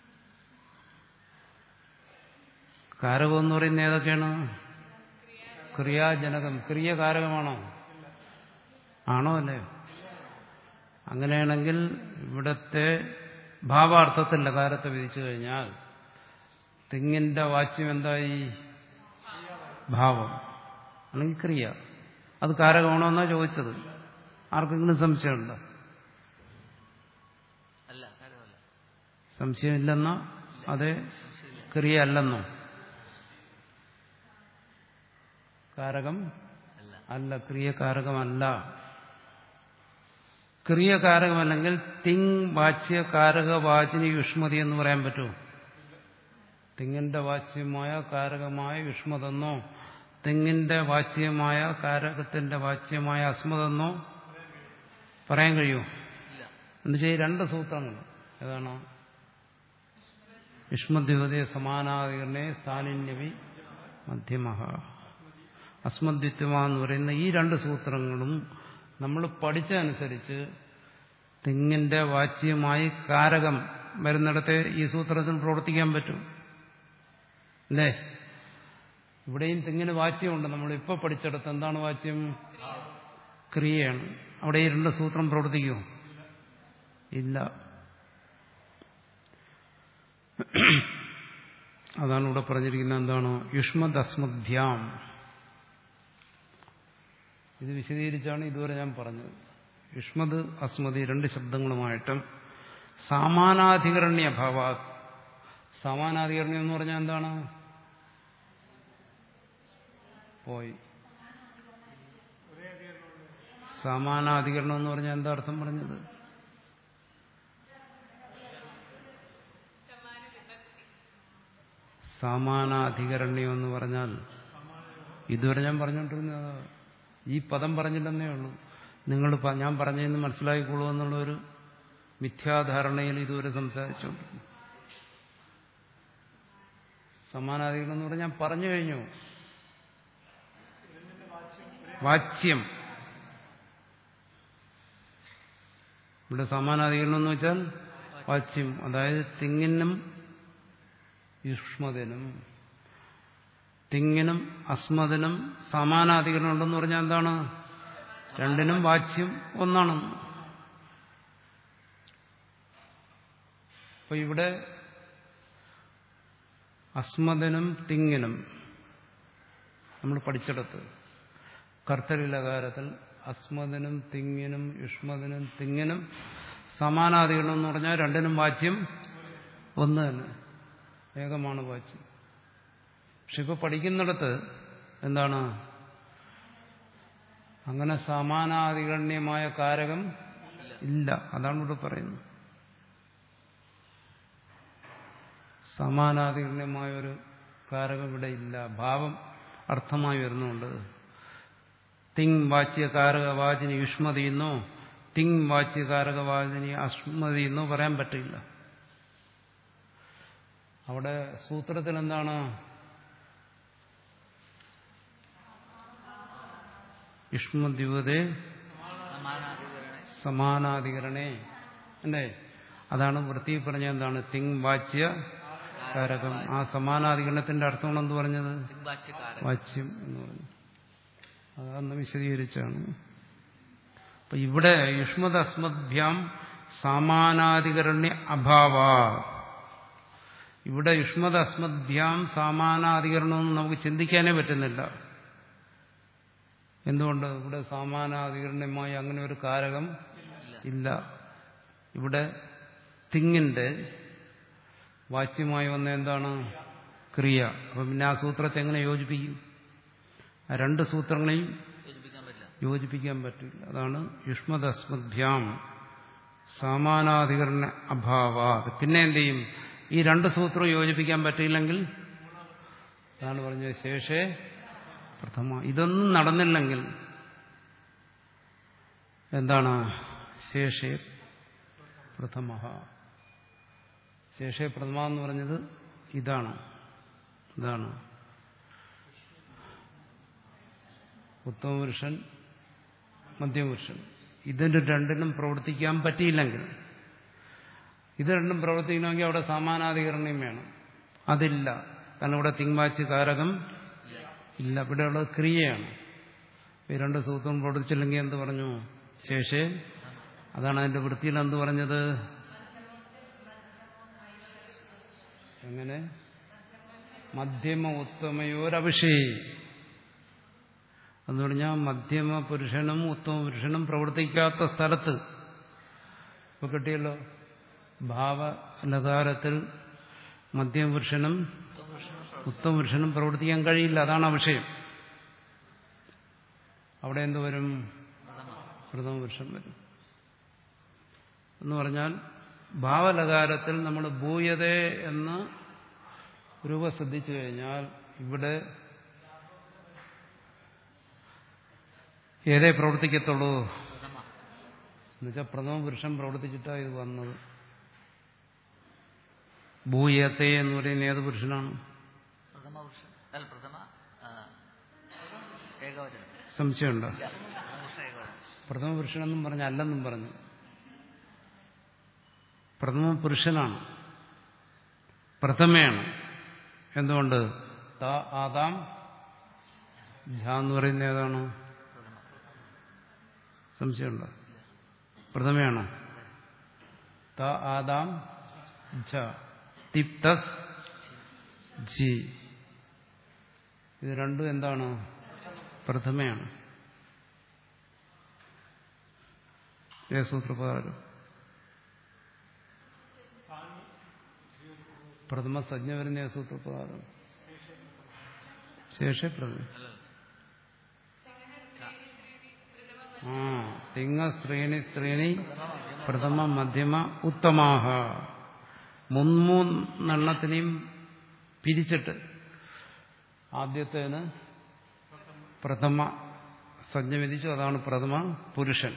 Speaker 1: കാരകം എന്ന് പറയുന്നത് ഏതൊക്കെയാണ് ക്രിയാജനകം ക്രിയകാരകമാണോ ആണോ അല്ലേ അങ്ങനെയാണെങ്കിൽ ഇവിടത്തെ ഭാവാർത്ഥത്തിൽ ലകാരത്തെ വിധിച്ചു കഴിഞ്ഞാൽ തെങ്ങിന്റെ വാച്യം എന്തായി ഭാവം അല്ലെങ്കിൽ ക്രിയ അത് കാരകമാണോ എന്നാ ചോദിച്ചത് ആർക്കെങ്കിലും സംശയമുണ്ടോ
Speaker 2: അല്ല കാര്യമല്ല
Speaker 1: സംശയമില്ലെന്നോ അതെ ക്രിയ അല്ലെന്നോ കാരകം
Speaker 2: അല്ല
Speaker 1: അല്ല ക്രിയകാരകമല്ല ക്രിയകാരകമല്ലെങ്കിൽ തിങ് വാച്യ കാരക വാചിനി യുഷ്മതി എന്ന് പറയാൻ പറ്റുമോ തിങ്ങിന്റെ വാച്യമായ കാരകമായ യുഷ്മതെന്നോ തെങ്ങിന്റെ വാച്യമായ കാരകത്തിന്റെ വാച്യമായ അസ്മതെന്നോ പറയാൻ കഴിയുമോ
Speaker 2: ഇല്ല
Speaker 1: എന്നുവെച്ചാൽ ഈ രണ്ട് സൂത്രങ്ങൾ ഏതാണ് യുഷ്മദ്യുവതേ സമാനാധികരണേ സ്ഥാനിന്യവി മധ്യമ അസ്മദ്വിത്വമ എന്ന് പറയുന്ന ഈ രണ്ട് സൂത്രങ്ങളും നമ്മൾ പഠിച്ചതനുസരിച്ച് തെങ്ങിന്റെ വാച്യമായി കാരകം വരുന്നിടത്തെ ഈ സൂത്രത്തിൽ പ്രവർത്തിക്കാൻ പറ്റും അല്ലേ ഇവിടെയും തെങ്ങിന് വാച്യമുണ്ട് നമ്മൾ ഇപ്പോൾ പഠിച്ചെടുത്ത് എന്താണ് വാച്യം ക്രിയയാണ് അവിടെ ഈ രണ്ട് സൂത്രം പ്രവർത്തിക്കുമോ ഇല്ല അതാണ് ഇവിടെ പറഞ്ഞിരിക്കുന്നത് എന്താണ് യുഷ്മദ് അസ്മദ്ഭ്യാം ഇത് വിശദീകരിച്ചാണ് ഇതുവരെ ഞാൻ പറഞ്ഞത് യുഷ്മദ് അസ്മതി രണ്ട് ശബ്ദങ്ങളുമായിട്ടും സാമാനാധികരണ്യ അഭാവ സമാനാധികരണം എന്ന് പറഞ്ഞാൽ എന്താണ് പോയി സമാനാധികരണം എന്ന് പറഞ്ഞാൽ എന്താ അർത്ഥം പറഞ്ഞത് സമാനാധികരണ്യം എന്ന് പറഞ്ഞാൽ ഇതുവരെ ഞാൻ പറഞ്ഞുകൊണ്ടിരുന്നത് ഈ പദം പറഞ്ഞില്ലെന്നേ ഉള്ളൂ നിങ്ങൾ പ- ഞാൻ പറഞ്ഞതെന്ന് മനസ്സിലാക്കിക്കൊള്ളൂ എന്നുള്ള ഒരു മിഥ്യാധാരണയിൽ ഇതുവരെ സംസാരിച്ചുകൊണ്ടിരുന്നു സമാനാധികരണം എന്ന് പറഞ്ഞാൽ ഞാൻ പറഞ്ഞു കഴിഞ്ഞു വാച്യം ഇവിടെ സമാനാധികരണം എന്ന് വെച്ചാൽ വാച്യം അതായത് തിങ്ങിനും യുഷ്മതിനും തിങ്ങിനും അസ്മതിനും സമാനാധികരണം ഉണ്ടെന്ന് പറഞ്ഞാൽ എന്താണ് രണ്ടിനും വാച്യം ഒന്നാണ് അപ്പൊ ഇവിടെ അസ്മദിനും തിങ്ങിനും നമ്മൾ പഠിച്ചെടുത്ത് കർത്തരിലകാരത്തിൽ അസ്മദിനും തിങ്ങിനും യുഷ്മദിനും തിങ്ങിനും സമാനാധികരണം എന്ന് പറഞ്ഞാൽ രണ്ടിനും വാച്യം ഒന്ന് തന്നെ ഏകമാണ് വാച്യം പക്ഷെ ഇപ്പൊ പഠിക്കുന്നിടത്ത് എന്താണ് അങ്ങനെ സമാനാധികരണ്യമായ കാരകം ഇല്ല അതാണ് ഇവിടെ പറയുന്നത് സമാനാധികരണ്യമായ ഒരു കാരകം ഇവിടെ ഇല്ല ഭാവം അർത്ഥമായി വരുന്നുണ്ട് തിങ് വാച്യകാരക വാചിനി യുഷ്മതിയെന്നോ തിങ് വാച്യകാരക വാചിനി അസ്മതിയെന്നോ പറയാൻ പറ്റില്ല അവിടെ സൂത്രത്തിൽ എന്താണ് യുഷ്മദ്യുവതേ
Speaker 2: സമാനാധികരണേ
Speaker 1: സമാനാധികരണേ അല്ലേ അതാണ് വൃത്തി പറഞ്ഞ എന്താണ് തിങ് വാച്യ കാരകം ആ സമാനാധികരണത്തിന്റെ അർത്ഥമാണ് എന്ത് പറഞ്ഞത്
Speaker 2: ദിഗ്ഭാഷ്യക്കാരൻ
Speaker 1: വാച്യം എന്ന് പറഞ്ഞു അതൊന്ന് വിശദീകരിച്ചാണ് അപ്പൊ ഇവിടെ യുഷ്മത് അസ്മദ്ഭ്യാം സമാനാധികരണ്യ അഭാവ ഇവിടെ യുഷ്മത് അസ്മദ്ഭ്യാം സമാനാധികരണമെന്ന് നമുക്ക് ചിന്തിക്കാനേ പറ്റുന്നില്ല എന്തുകൊണ്ട് ഇവിടെ സമാനാധികരണമായി അങ്ങനെ ഒരു കാരകം ഇല്ല ഇവിടെ തിങ്ങിന്റെ വാച്യമായി വന്ന എന്താണ് ക്രിയ അപ്പൊ പിന്നെ ആ സൂത്രത്തെ എങ്ങനെ യോജിപ്പിക്കും ആ രണ്ട് സൂത്രങ്ങളെയും
Speaker 2: യോജിപ്പിക്കാൻ പറ്റില്ല
Speaker 1: യോജിപ്പിക്കാൻ പറ്റില്ല അതാണ് യുഷ്മദസ്മദ്ഭ്യാം സമാനാധികരണ അഭാവ പിന്നെ എന്ത് ചെയ്യും ഈ രണ്ട് സൂത്രവും യോജിപ്പിക്കാൻ പറ്റിയില്ലെങ്കിൽ അതാണ് പറഞ്ഞത് ശേഷേ പ്രഥമ ഇതൊന്നും നടന്നില്ലെങ്കിൽ എന്താണ് ശേഷേ പ്രഥമ ശേഷേ പ്രഥമ എന്ന് പറഞ്ഞത് ഇതാണ് ഇതാണ് ഉത്തമപുരുഷൻ മധ്യപുരുഷൻ ഇതിന്റെ രണ്ടിനും പ്രവർത്തിക്കാൻ പറ്റിയില്ലെങ്കിൽ ഇത് രണ്ടും പ്രവർത്തിക്കണമെങ്കിൽ അവിടെ സമാനാധികരണം വേണം അതില്ല കാരണം ഇവിടെ തിങ്വാച്ച് കാരകം ഇല്ല ഇവിടെയുള്ളത് ക്രിയയാണ് ഈ രണ്ട് സൂത്രം പ്രവർത്തിച്ചില്ലെങ്കിൽ എന്ത് പറഞ്ഞു ശേഷേ അതാണ് അതിന്റെ വൃത്തിയിൽ എന്ത് പറഞ്ഞത് എങ്ങനെ മധ്യമ ഉത്തമയോരഭിഷേ എന്ന് പറഞ്ഞാൽ മധ്യമ പുരുഷനും ഉത്തമ പുരുഷനും പ്രവർത്തിക്കാത്ത സ്ഥലത്ത് ഇപ്പൊ കിട്ടിയല്ലോ ഭാവലകാരത്തിൽ മധ്യമ പുരുഷനും ഉത്തമ പുരുഷനും പ്രവർത്തിക്കാൻ കഴിയില്ല അതാണ് ആ വിഷയം അവിടെ എന്ത് വരും പ്രഥമ പുരുഷൻ വരും എന്ന് പറഞ്ഞാൽ ഭാവലകാരത്തിൽ നമ്മൾ ഭൂയതേ എന്ന് രൂപ ശ്രദ്ധിച്ചു കഴിഞ്ഞാൽ ഇവിടെ ഏതേ പ്രവർത്തിക്കത്തുള്ളൂ
Speaker 2: പ്രഥമ
Speaker 1: എന്നുവെച്ചാൽ പ്രഥമ പുരുഷൻ പ്രവർത്തിച്ചിട്ടാണ് ഇത് വന്നത് ഭൂയത്തെ എന്ന് പറയുന്ന ഏത് പുരുഷനാണ്
Speaker 2: പ്രഥമ പുരുഷൻ അല്ല പ്രഥമ ആ, ഏകവചനം
Speaker 1: സംശയമുണ്ടോ
Speaker 2: ഇല്ല പ്രഥമ പുരുഷൻ ഏകവചനം
Speaker 1: പ്രഥമ പുരുഷനെന്നും പറഞ്ഞ അല്ലെന്നും പറഞ്ഞു പ്രഥമ പുരുഷനാണ് പ്രഥമയാണ് എന്തുകൊണ്ട് ത ആദാം ഝ എന്ന് പറയുന്ന ഏതാണ്
Speaker 2: പ്രഥമ
Speaker 1: സംശയമുണ്ടോ പ്രഥമയാണ് ത ആദാം ഝ തിപ്തസ് ജി ഇത് രണ്ടും എന്താണ് പ്രഥമയാണ് ഏ സൂത്രപ്രകാരം പ്രഥമ സജ്ഞ വരുന്ന ഏ സൂത്രപ്രകാരം ശേഷേ പ്രഥമ ആ തിങ്ങ സ്ത്രീണി സ്ത്രീണി പ്രഥമ മധ്യമ ഉത്തമാഹ മുമ്മൂന്നെണ്ണത്തിനെയും പിരിച്ചിട്ട് ആദ്യത്തേന് പ്രഥമ സജ്ഞ വിധിച്ചു അതാണ് പ്രഥമ പുരുഷൻ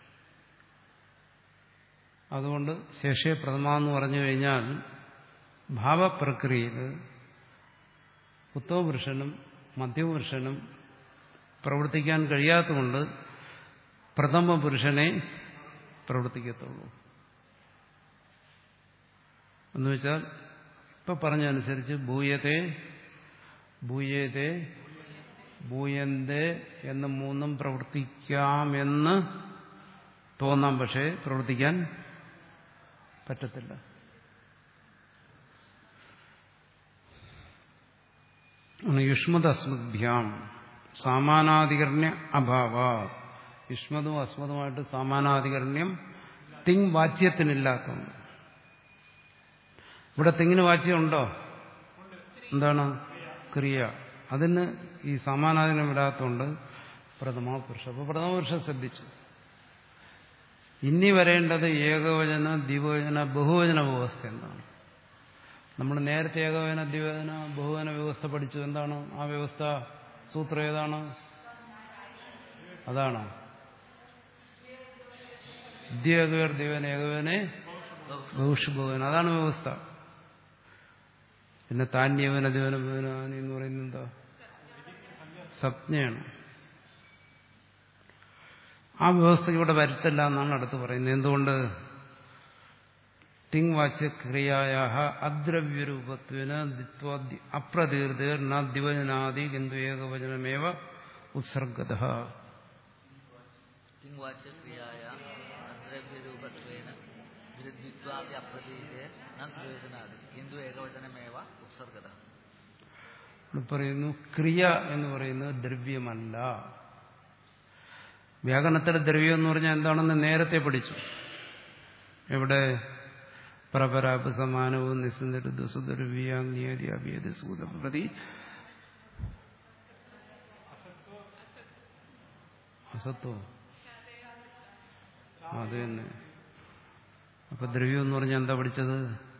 Speaker 1: അതുകൊണ്ട് ശേഷേ പ്രഥമ എന്ന് പറഞ്ഞു കഴിഞ്ഞാൽ ഭാവപ്രക്രിയയിൽ ഉത്തമപുരുഷനും മധ്യമപുരുഷനും പ്രവർത്തിക്കാൻ കഴിയാത്തതുകൊണ്ട് പ്രഥമ പുരുഷനെ പ്രവർത്തിക്കത്തുള്ളൂ എന്നുവെച്ചാൽ ഇപ്പൊ പറഞ്ഞതനുസരിച്ച് ഭൂയത്തെ ഭൂയത്തെ ഭൂയന്തെ എന്ന് മൂന്നും പ്രവർത്തിക്കാമെന്ന് തോന്നാം പക്ഷേ പ്രവർത്തിക്കാൻ പറ്റത്തില്ല യുഷ്മത് അസ്മദ്ഭ്യാം സാമാനാധികരണ്യ അഭാവ യുഷ്മതും അസ്മതുമായിട്ട് സാമാനാധികരണ്യം തിങ് വാച്യത്തിനില്ലാത്തതുകൊണ്ട് ഇവിടെ തെങ്ങിന് വാച്യമുണ്ടോ എന്താണ് ക്രിയ അതിന് ഈ സമാനാധിനം ഇടാത്തതുകൊണ്ട് പ്രഥമ പുരുഷ അപ്പൊ പ്രഥമ പുരുഷൻ ശ്രദ്ധിച്ചു ഇനി വരേണ്ടത് ഏകവചന ദ്വിവചന ബഹുവചന വ്യവസ്ഥ എന്താണ് നമ്മൾ നേരത്തെ ഏകവചന ദ്വിവചന ബഹുവചന വ്യവസ്ഥ പഠിച്ചു എന്താണ് ആ വ്യവസ്ഥ സൂത്രം ഏതാണ് അതാണ് ദ്വിയേകവർ ദ്വിവന ഏകവനെ ബഹുഷുഭവന അതാണ് വ്യവസ്ഥ പിന്നെ താന്യവന ദ്വിവന ഭവനാനി എന്ന് പറയുന്നത് എന്താ സപ്ഞയാണ് ആ വ്യവസ്ഥ ഇവിടെ വരുത്തില്ല എന്നാണ് അടുത്ത് പറയുന്നത് എന്തുകൊണ്ട് തിങ് വാച്യക്രിയായ അദ്രവ്യരൂപത്വന ദിത്വാദി അപ്രതീർത്തേർ ന ദിവചനാദി കിന്തു ഏകവചനമേവ ഉത്സർഗത
Speaker 2: കിങ്വാച്യക്രിയായ അദ്രവ്യരൂപത്വേന വിരുദ്ധിത്വാദി അപ്രതീതേ ന ദ്വേഷനാദി ഹിന്ദു ഏകവചനമേവ ഉത്സർഗത
Speaker 1: ഇവിടെ പറയുന്നു ക്രിയ എന്ന് പറയുന്നത് ദ്രവ്യമല്ല വ്യാകരണത്തിലെ ദ്രവ്യം എന്ന് പറഞ്ഞാൽ എന്താണെന്ന് നേരത്തെ പഠിച്ചു എവിടെ പ്രപരാപ സമാനവും നിസ്സന്ധ സുദ്രവ്യാഗ്നിയാദി അഭ്യത സൂത പ്രതി അസത്വോ അത് തന്നെ അപ്പൊ ദ്രവ്യം എന്ന് പറഞ്ഞാൽ എന്താ പഠിച്ചത്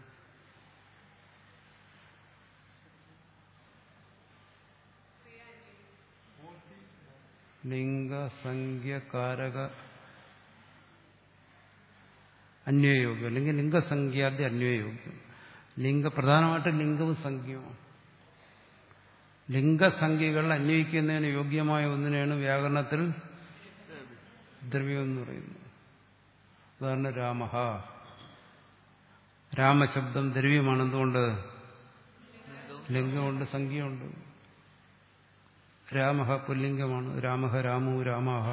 Speaker 1: ലിംഗസംഖ്യകാരക അന്വയോഗ്യം അല്ലെങ്കിൽ ലിംഗസംഖ്യാദ്യ അന്വയോഗ്യം ലിംഗ പ്രധാനമായിട്ടും ലിംഗവും സംഖ്യവും ലിംഗസംഖ്യകൾ അന്വയിക്കുന്നതിന് യോഗ്യമായ ഒന്നിനെയാണ് വ്യാകരണത്തിൽ ദ്രവ്യം എന്ന് പറയുന്നത് ഉദാഹരണം രാമഹ രാമശബ്ദം ദ്രവ്യമാണ് എന്തുകൊണ്ട്
Speaker 2: ഹിന്ദു
Speaker 1: ലിംഗമുണ്ട് സംഖ്യയുണ്ട് രാമഹ പുല്ലിംഗമാണ് രാമഹ രാമു രാമഹ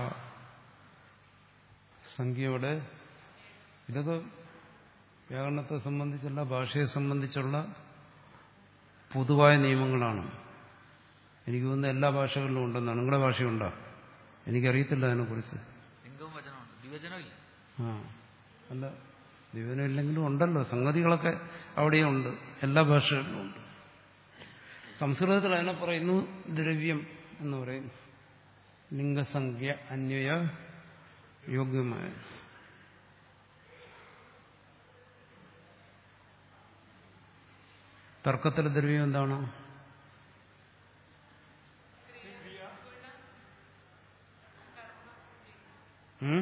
Speaker 1: സംഖ്യയുടെ ഇതൊക്കെ വ്യാകരണത്തെ സംബന്ധിച്ചുള്ള ഭാഷയെ സംബന്ധിച്ചുള്ള പൊതുവായ നിയമങ്ങളാണ് എനിക്ക് തോന്നുന്ന എല്ലാ ഭാഷകളിലും ഉണ്ടെന്നാണ് നിങ്ങളുടെ ഭാഷയുണ്ടോ എനിക്കറിയത്തില്ല അതിനെക്കുറിച്ച്
Speaker 2: ലിംഗവും വചനമുണ്ട് ദ്വിവചനമില്ല
Speaker 1: ആ അല്ല ദിവനം ഇല്ലെങ്കിലും ഉണ്ടല്ലോ സംഗതികളൊക്കെ അവിടെയുണ്ട് എല്ലാ ഭാഷകളിലും ഉണ്ട് സംസ്കൃതത്തിൽ അതിനെ പറയുന്നു ദ്രവ്യം എന്ന് പറയുന്നു ലിംഗസംഖ്യ അന്വയ യോഗ്യമായ തർക്കത്തിലെ ദ്രവ്യം എന്താണ് ഉം?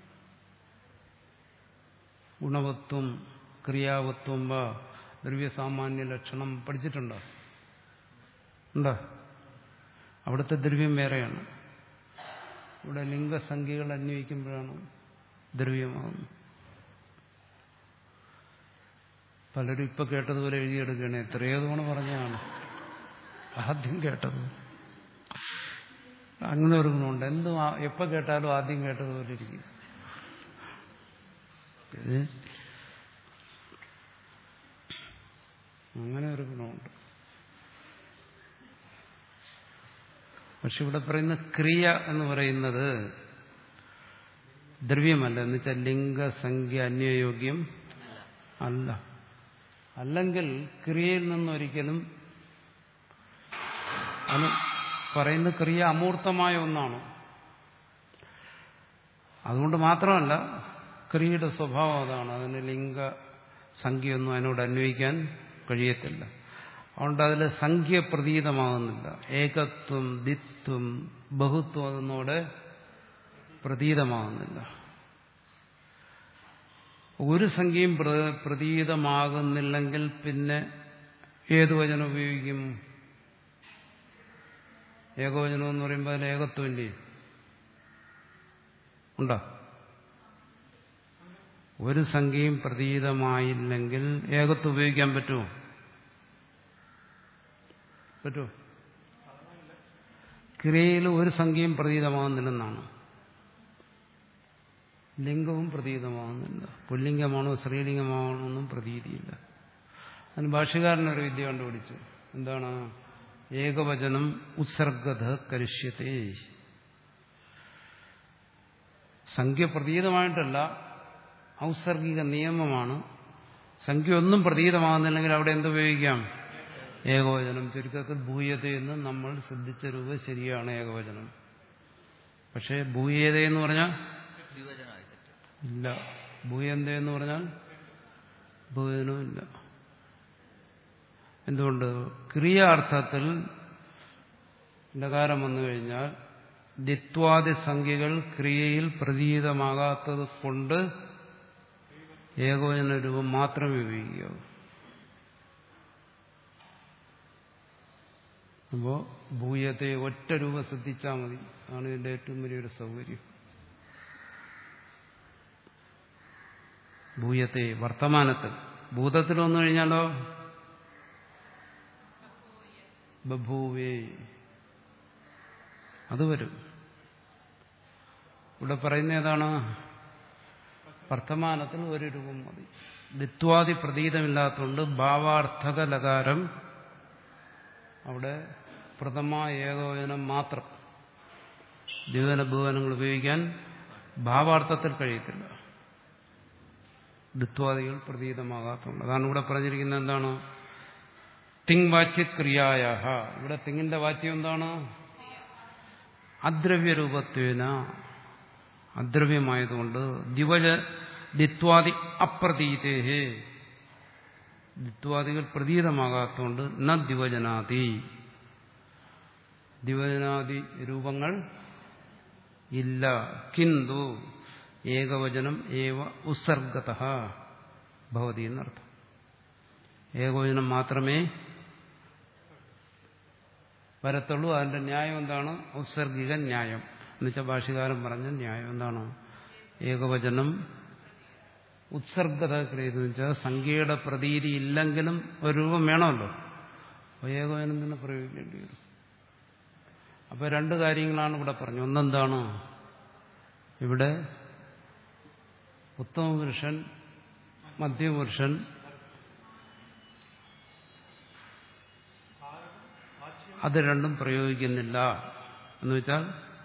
Speaker 1: ഗുണവത്വം ക്രിയാവത്വം വ ദ്രവ്യസാമാന്യ ലക്ഷണം പഠിച്ചിട്ടുണ്ടോ ഉണ്ടോ അവിടുത്തെ ദ്രവ്യം വേറെയാണ് ഇവിടെ ലിംഗസംഖ്യകൾ അന്വയിക്കുമ്പോഴാണ് ദ്രവ്യമാകുന്നത് പലരും ഇപ്പൊ കേട്ടതുപോലെ എഴുതിയെടുക്കുകയാണ് എത്രയോ തവണ പറഞ്ഞതാണ് ആദ്യം കേട്ടത് അങ്ങനെ ഒരു ഗുണമുണ്ട് എന്തും ആ- എപ്പോ കേട്ടാലും ആദ്യം കേട്ടതുപോലെ ഇരിക്കും ഇത് അങ്ങനെ ഒരു ഗുണമുണ്ട് പക്ഷെ ഇവിടെ പറയുന്ന ക്രിയ എന്ന് പറയുന്നത് ദ്രവ്യമല്ല എന്ന് വെച്ചാൽ ലിംഗസംഖ്യ അന്യയോഗ്യം അല്ല അല്ലെങ്കിൽ ക്രിയയിൽ നിന്നൊരിക്കലും അത് പറയുന്ന ക്രിയ അമൂർത്തമായ ഒന്നാണ് അതുകൊണ്ട് മാത്രമല്ല ക്രിയയുടെ സ്വഭാവം അതാണ് അതിന് ലിംഗ സംഖ്യയൊന്നും അതിനോട് അന്വയിക്കാൻ കഴിയത്തില്ല അതുകൊണ്ട് അതിൽ സംഖ്യ പ്രതീതമാകുന്നില്ല ഏകത്വം ദിത്വം ബഹുത്വം അതിനോട് പ്രതീതമാകുന്നില്ല ഒരു സംഖ്യയും പ്ര- പ്രതീതമാകുന്നില്ലെങ്കിൽ പിന്നെ ഏത് വചനം ഉപയോഗിക്കും ഏകവചനം എന്ന് പറയുമ്പോൾ അതിൽ ഏകത്വമില്ലേ ഉണ്ടോ ഒരു സംഖ്യയും പ്രതീതമായില്ലെങ്കിൽ ഏകത്വം ഉപയോഗിക്കാൻ പറ്റുമോ പറ്റുമോ ക്രിയയിൽ ഒരു സംഖ്യയും പ്രതീതമാകുന്നില്ലെന്നാണ് ലിംഗവും പ്രതീതമാകുന്നില്ല പുല്ലിംഗമാണോ സ്ത്രീലിംഗമാണോ ഒന്നും പ്രതീതിയില്ല അതിന് ഭാഷകാരനൊരു വിദ്യ കണ്ടുപിടിച്ചു എന്താണ് ഏകവചനം ഉത്സർഗത കരിഷ്യത്തെ സംഖ്യ പ്രതീതമായിട്ടല്ല ഔസർഗിക നിയമമാണ് സംഖ്യ ഒന്നും പ്രതീതമാകുന്നില്ലെങ്കിൽ അവിടെ എന്തുപയോഗിക്കാം ഏകവചനം ചുരുക്കത്തിൽ ഭൂയത എന്ന് നമ്മൾ ശ്രദ്ധിച്ച രൂപ ശരിയാണ് ഏകവചനം പക്ഷേ ഭൂയത എന്ന് പറഞ്ഞാൽ
Speaker 2: ദ്വിവചനമായി തെറ്റ്
Speaker 1: ഇല്ല ഭൂയന്ത എന്ന് പറഞ്ഞാൽ ഭൂയനവും ഇല്ല എന്തുകൊണ്ട് ക്രിയാർത്ഥത്തിൽ ലകാരം വന്നു കഴിഞ്ഞാൽ ദിത്വാദി സംഖ്യകൾ ക്രിയയിൽ പ്രതീതമാകാത്തത് കൊണ്ട് ഏകോചന രൂപം മാത്രമേ ഉപയോഗിക്കാവൂ അപ്പോ ഭൂയത്തെ ഒറ്റ രൂപം ശ്രദ്ധിച്ചാൽ മതി അതാണ് ഇതിന്റെ ഏറ്റവും വലിയൊരു സൗകര്യം ഭൂയത്തെ വർത്തമാനത്തിൽ ഭൂതത്തിൽ വന്നു കഴിഞ്ഞാലോ ബഭൂവേ അത് വരും ഇവിടെ പറയുന്ന ഏതാണ് വർത്തമാനത്തിൽ ഒരു രൂപം മതി ദിത്വാദി പ്രതീതമില്ലാത്തതുകൊണ്ട് ഭാവാർത്ഥക ലകാരം അവിടെ പ്രഥമ ഏകോചനം മാത്രം ദ്വിവന ഭുവനങ്ങൾ ഉപയോഗിക്കാൻ ഭാവാർത്ഥത്തിൽ കഴിയത്തില്ല ദിത്വാദികൾ പ്രതീതമാകാത്തതുണ്ട് അതാണ് ഇവിടെ പറഞ്ഞിരിക്കുന്നത് എന്താണ് തിങ് വാച്യക്രിയായ ഇവിടെ തിങ്ങിന്റെ വാച്യം എന്താണ് അദ്രവ്യരൂപത്വേന അദ്രവ്യമായതുകൊണ്ട് ദിവജ ദിത്വാദി അപ്രതീതേഹേ ദിത്വാദികൾ പ്രതീതമാകാത്തതുകൊണ്ട് ന ദിവജനാതി ദിവജനാദി രൂപങ്ങൾ ഇല്ല കിന്തു ഏകവചനം ഏവ ഉത്സർഗത ഭവതി എന്നർത്ഥം ഏകവചനം മാത്രമേ വരത്തുള്ളൂ അതിന്റെ ന്യായം എന്താണ് ഔസർഗിക ന്യായം എന്നുവെച്ചാൽ ഭാഷകാരൻ പറഞ്ഞ ന്യായം എന്താണ് ഏകവചനം ഉത്സർഗത ക്രിയെന്ന് വെച്ചാൽ സംഖ്യയുടെ പ്രതീതി ഇല്ലെങ്കിലും ഒരു രൂപം വേണമല്ലോ അപ്പോൾ ഏകവചനം തന്നെ പ്രയോഗിക്കേണ്ടി വരും അപ്പോൾ രണ്ട് കാര്യങ്ങളാണ് ഇവിടെ പറഞ്ഞു ഒന്നെന്താണ് ഇവിടെ ഉത്തമപുരുഷൻ മധ്യപുരുഷൻ അത് രണ്ടും പ്രയോഗിക്കുന്നില്ല എന്ന് വെച്ചാൽ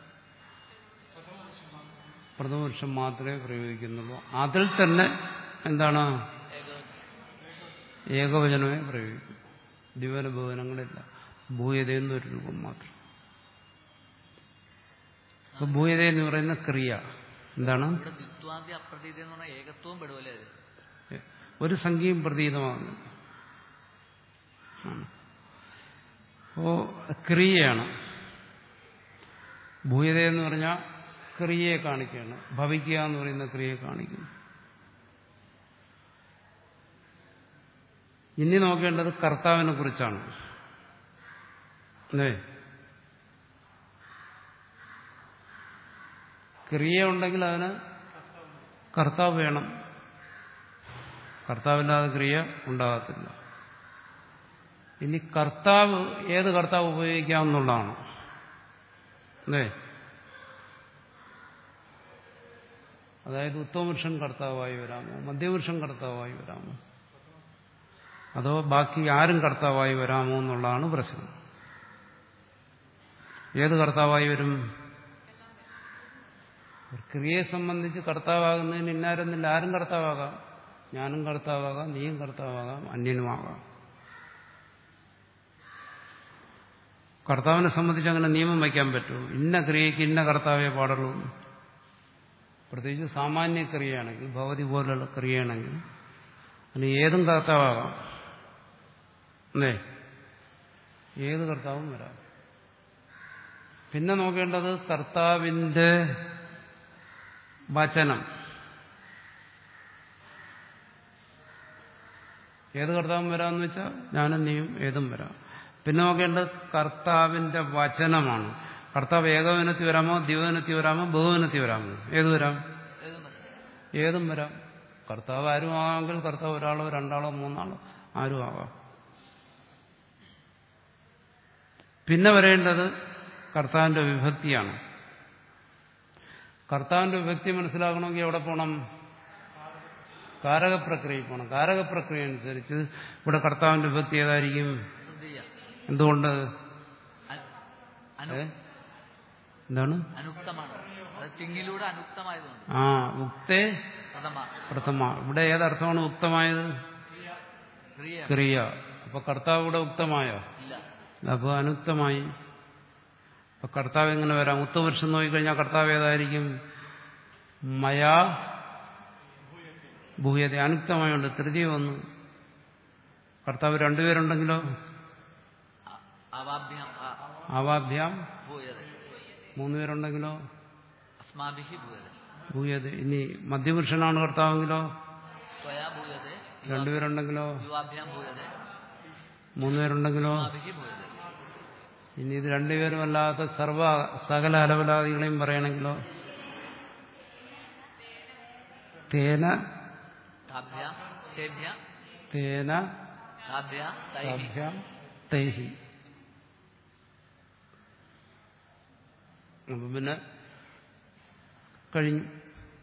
Speaker 1: പ്രഥമപുരുഷൻ മാത്രമേ പ്രയോഗിക്കുന്നുള്ളൂ അതിൽ തന്നെ എന്താണ് ഏകവചനമേ പ്രയോഗിക്കും ദ്വിവന ഭുവനങ്ങളില്ല ഭൂയത എന്നൊരു രൂപം മാത്രം അപ്പൊ ഭൂയത എന്ന് പറയുന്ന ക്രിയ എന്താണ്
Speaker 2: ഇവിടെ ദ്വിത്വാന്തി അപ്രതീതി എന്ന് പറഞ്ഞാൽ ഏകത്വവും പെടുമല്ലേ അത്
Speaker 1: ഒരു സംഖ്യയും പ്രതീതമാകുന്നു അപ്പോ ക്രിയയാണ് ഭൂയത എന്ന് പറഞ്ഞാൽ ക്രിയയെ കാണിക്കുകയാണ് ഭവിക്കുക എന്ന് പറയുന്ന ക്രിയയെ കാണിക്കുന്നു ഇനി നോക്കേണ്ടത് കർത്താവിനെ കുറിച്ചാണ് അല്ലേ ക്രിയ ഉണ്ടെങ്കിൽ അതിന് കർത്താവ് വേണം കർത്താവില്ലാതെ ക്രിയ ഉണ്ടാകത്തില്ല ഇനി കർത്താവ് ഏത് കർത്താവ് ഉപയോഗിക്കാമെന്നുള്ളതാണ് അല്ലേ അതായത് ഉത്തമപുരുഷൻ കർത്താവായി വരാമോ മധ്യപുരുഷൻ കർത്താവായി വരാമോ അതോ ബാക്കി ആരും കർത്താവായി വരാമോ എന്നുള്ളതാണ് പ്രശ്നം ഏത് കർത്താവായി വരും ഒരു ക്രിയയെ സംബന്ധിച്ച് കർത്താവാകുന്നതിന് ഇന്നാരെന്നില്ല ആരും കർത്താവാകാം ഞാനും കർത്താവാകാം നീയും കർത്താവാകാം അന്യനുമാകാം കർത്താവിനെ സംബന്ധിച്ച് അങ്ങനെ നിയമം വയ്ക്കാൻ പറ്റൂ ഇന്ന ക്രിയയ്ക്ക് ഇന്ന കർത്താവേ പാടുള്ളൂ പ്രത്യേകിച്ച് സാമാന്യ ക്രിയയാണെങ്കിൽ ഭവതി പോലുള്ള ക്രിയയാണെങ്കിൽ അതിന് ഏതും കർത്താവാകാം അല്ലേ ഏത് കർത്താവും വരാം പിന്നെ നോക്കേണ്ടത് കർത്താവിന്റെ വചനം ഏത് കർത്താവും വരാമെന്ന് വെച്ചാൽ ഞാനും നീയും ഏതും വരാം പിന്നെ നോക്കേണ്ടത് കർത്താവിന്റെ വചനമാണ് കർത്താവ് ഏകവനത്തിൽ വരാമോ ദ്വിവനത്തിൽ വരാമോ ബഹുവനത്തിൽ വരാമോ ഏത് വരാം
Speaker 2: ഏതും മതി.
Speaker 1: ഏതും വരാം കർത്താവ് ആരും ആകാമെങ്കിൽ കർത്താവ് ഒരാളോ രണ്ടാളോ മൂന്നാളോ ആരും ആകാം പിന്നെ വരേണ്ടത് കർത്താവിന്റെ വിഭക്തിയാണ് കർത്താവിന്റെ വിഭക്തി മനസ്സിലാക്കണമെങ്കിൽ എവിടെ പോകണം കാരകപ്രക്രിയയിൽ പോകണം കാരകപ്രക്രിയ അനുസരിച്ച് ഇവിടെ കർത്താവിന്റെ വിഭക്തി ഏതായിരിക്കും
Speaker 2: തൃതീയ
Speaker 1: എന്തുകൊണ്ട്
Speaker 2: അ- അനു-
Speaker 1: ഏ? എന്താണ്
Speaker 2: അനുക്തമാണ് അത് തിങ്ങിലൂടെ അനുക്തമായതുകൊണ്ട്
Speaker 1: ആ ഉക്തേ
Speaker 2: പ്രഥമ
Speaker 1: പ്രഥമ ഇവിടെ ഏതർത്ഥമാണ് ഉക്തമായത്
Speaker 2: ക്രിയ
Speaker 1: ക്രിയ അപ്പൊ കർത്താവ് ഇവിടെ ഉക്തമായോ
Speaker 2: ഇല്ല
Speaker 1: അപ്പൊ അനുക്തമായി അപ്പൊ കർത്താവ് എങ്ങനെ വരാം ഉത്തപുരുഷൻ നോക്കിക്കഴിഞ്ഞാൽ കർത്താവ് ഏതായിരിക്കും മയാ ഭൂയത അനുക്തമായുണ്ട് തൃതീയ വന്നു കർത്താവ് രണ്ടുപേരുണ്ടെങ്കിലോ
Speaker 2: അ- അവാഭ്യം അ-
Speaker 1: ആവാഭ്യാം
Speaker 2: ഭൂയത
Speaker 1: മൂന്നുപേരുണ്ടെങ്കിലോ
Speaker 2: അസ്മാഭിഹി ഭൂയത
Speaker 1: ഭൂയത ഇനി മധ്യപുരുഷനാണ് കർത്താവെങ്കിലോ
Speaker 2: ത്വയാ ഭൂയത
Speaker 1: രണ്ടുപേരുണ്ടെങ്കിലോ
Speaker 2: യുവാഭ്യാം ഭൂയത
Speaker 1: മൂന്നുപേരുണ്ടെങ്കിലോ
Speaker 2: അസ്മാഭിഹി ഭൂയത
Speaker 1: ഇനി ഇത് രണ്ടുപേരുമല്ലാത്ത സർവ സകല അലവലാദികളെയും പറയണമെങ്കിലോ തേന
Speaker 2: താഭ്യാം തേഭ്യ
Speaker 1: തേന
Speaker 2: താഭ്യ തൈഹി
Speaker 1: താഭ്യാം തൈഹി അപ്പൊ പിന്നെ കഴിഞ്ഞു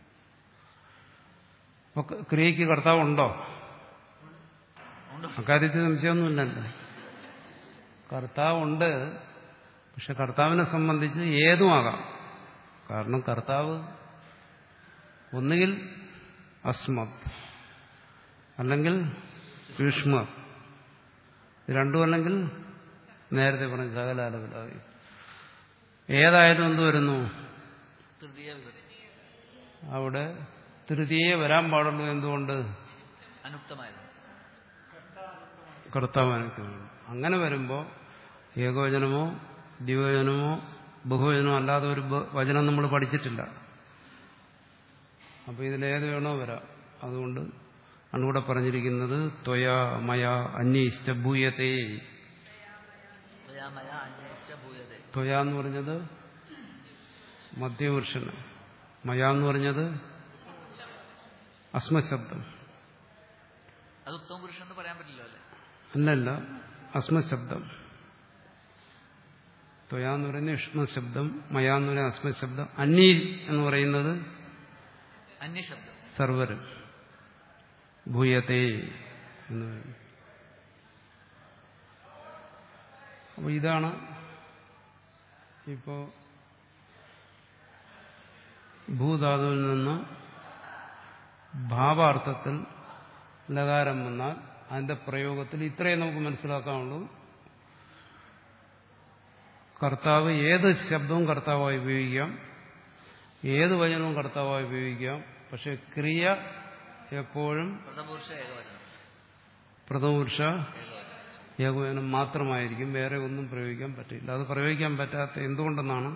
Speaker 1: അപ്പൊ ക- ക്രിയയ്ക്ക് കർത്താവുണ്ടോ
Speaker 2: ഉണ്ട്
Speaker 1: അക്കാര്യത്തിൽ സംശയമൊന്നുമില്ലല്ലോ കർത്താവുണ്ട് പക്ഷെ കർത്താവിനെ സംബന്ധിച്ച് ഏതുമാകാം കാരണം കർത്താവ് ഒന്നുകിൽ അസ്മത് അല്ലെങ്കിൽ യുഷ്മ രണ്ടും അല്ലെങ്കിൽ നേരത്തെ പറഞ്ഞ സകലാലപലാതി ഏതായാലും എന്ത് വരുന്നു
Speaker 2: തൃതീയ വിഭക്തി
Speaker 1: അവിടെ തൃതീയ വരാൻ പാടുള്ളൂ എന്തുകൊണ്ട്
Speaker 2: അനുക്തമായത്
Speaker 1: കർത്താവ് അനുഗ്രഹിക്കുന്നു അങ്ങനെ വരുമ്പോൾ ഏകവചനമോ ദ്വിവചനമോ ബഹുവചനമോ അല്ലാതെ ഒരു ബ- വചനം നമ്മൾ പഠിച്ചിട്ടില്ല അപ്പോൾ ഇതിലേത് വേണോ വരാം അതുകൊണ്ട് അണുകൂടെ പറഞ്ഞിരിക്കുന്നത് ത്വയാ മയ അന്വേഷിച്ച ഭൂയത്തെ
Speaker 2: ത്വയാ മയ അന്വേഷിച്ച ഭൂയത
Speaker 1: ത്വയ എന്ന് പറഞ്ഞത് മധ്യപുരുഷന് മയ എന്ന് പറഞ്ഞത് അസ്മശബ്ദം
Speaker 2: അത് ഉത്തമ പുരുഷൻ എന്ന് പറയാൻ പറ്റില്ല അല്ലേ
Speaker 1: അല്ലല്ല അസ്മശബ്ദം ത്വയ എന്ന് പറയുന്നത് യുഷ്മ ശബ്ദം മയ എന്ന് പറയുന്ന അസ്മ ശബ്ദം അന്നീൽ എന്ന് പറയുന്നത്
Speaker 2: അന്യശബ്ദം
Speaker 1: സർവരും ഭൂയത്തെ എന്ന് പറയും അപ്പൊ ഇതാണ് ഇപ്പോ ഭൂധാതുവിൽ നിന്ന് ഭാവാർത്ഥത്തിൽ ലകാരം വന്നാൽ അതിന്റെ പ്രയോഗത്തിൽ ഇത്രയും നമുക്ക് മനസ്സിലാക്കാനുള്ളൂ കർത്താവ് ഏത് ശബ്ദവും കർത്താവായി ഉപയോഗിക്കാം ഏത് വചനവും കർത്താവായി ഉപയോഗിക്കാം പക്ഷെ ക്രിയ എപ്പോഴും
Speaker 2: പ്രഥമപുരുഷ ഏകവചനം
Speaker 1: പ്രഥമപുരുഷ
Speaker 2: ഏകവചനം
Speaker 1: ഏകവചനം മാത്രമായിരിക്കും വേറെ ഒന്നും പ്രയോഗിക്കാൻ പറ്റില്ല അത് പ്രയോഗിക്കാൻ പറ്റാത്ത എന്തുകൊണ്ടെന്നാണ്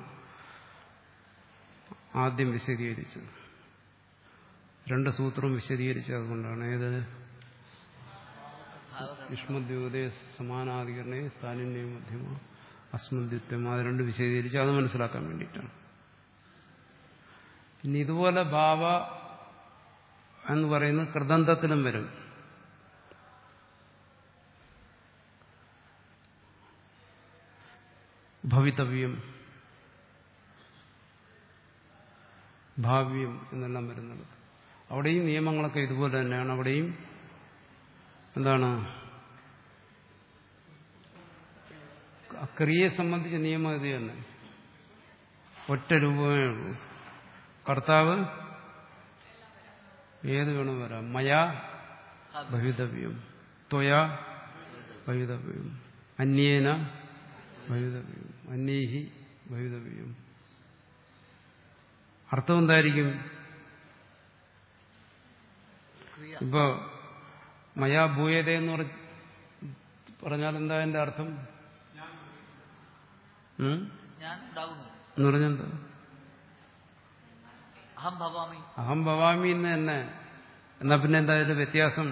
Speaker 1: ആദ്യം വിശദീകരിച്ചത് രണ്ട് സൂത്രവും വിശദീകരിച്ചത് അതുകൊണ്ടാണ് ഏത്
Speaker 2: ഭാവകർമ്മ
Speaker 1: യുഷ്മദ്യോതേ സമാനാധികരണേ സ്ഥാനിന്യ മധ്യമ അസ്മദ്യുത്വം അത് രണ്ട് വിശദീകരിച്ച് അത് മനസ്സിലാക്കാൻ വേണ്ടിയിട്ടാണ് ഇനി ഇതുപോലെ ഭാവ എന്ന് പറയുന്നത് കൃതന്തത്തിലും വരും ഭവിതവ്യം ഭാവ്യം എന്നെല്ലാം വരുന്നത് അവിടെയും നിയമങ്ങളൊക്കെ ഇതുപോലെ തന്നെയാണ് അവിടെയും എന്താണ് ക്രിയയെ സംബന്ധിച്ച നിയമം ഇത് തന്നെ ഒറ്റ രൂപമേ ഉള്ളൂ കർത്താവ് ഏത് വേണം വരാം മയാ ഭവിതവ്യം ത്വയാ ഭവിതവ്യം അന്യേന ഭവിതവ്യം അന്യേഹി ഭവിതവ്യം അർത്ഥം എന്തായിരിക്കും
Speaker 2: ക്രിയ
Speaker 1: ഇപ്പോ മയാ ഭൂയത എന്ന് പറ- പറഞ്ഞാൽ എന്താ എന്റെ അർത്ഥം ഉം?
Speaker 2: ഞാൻ ഉണ്ടാകുന്നു
Speaker 1: എന്ന് പറഞ്ഞെന്താ
Speaker 2: അഹം ഭവാമി
Speaker 1: അഹം ഭവാമി എന്ന് തന്നെ എന്നാ പിന്നെ എന്താ ഇതിന്റെ വ്യത്യാസം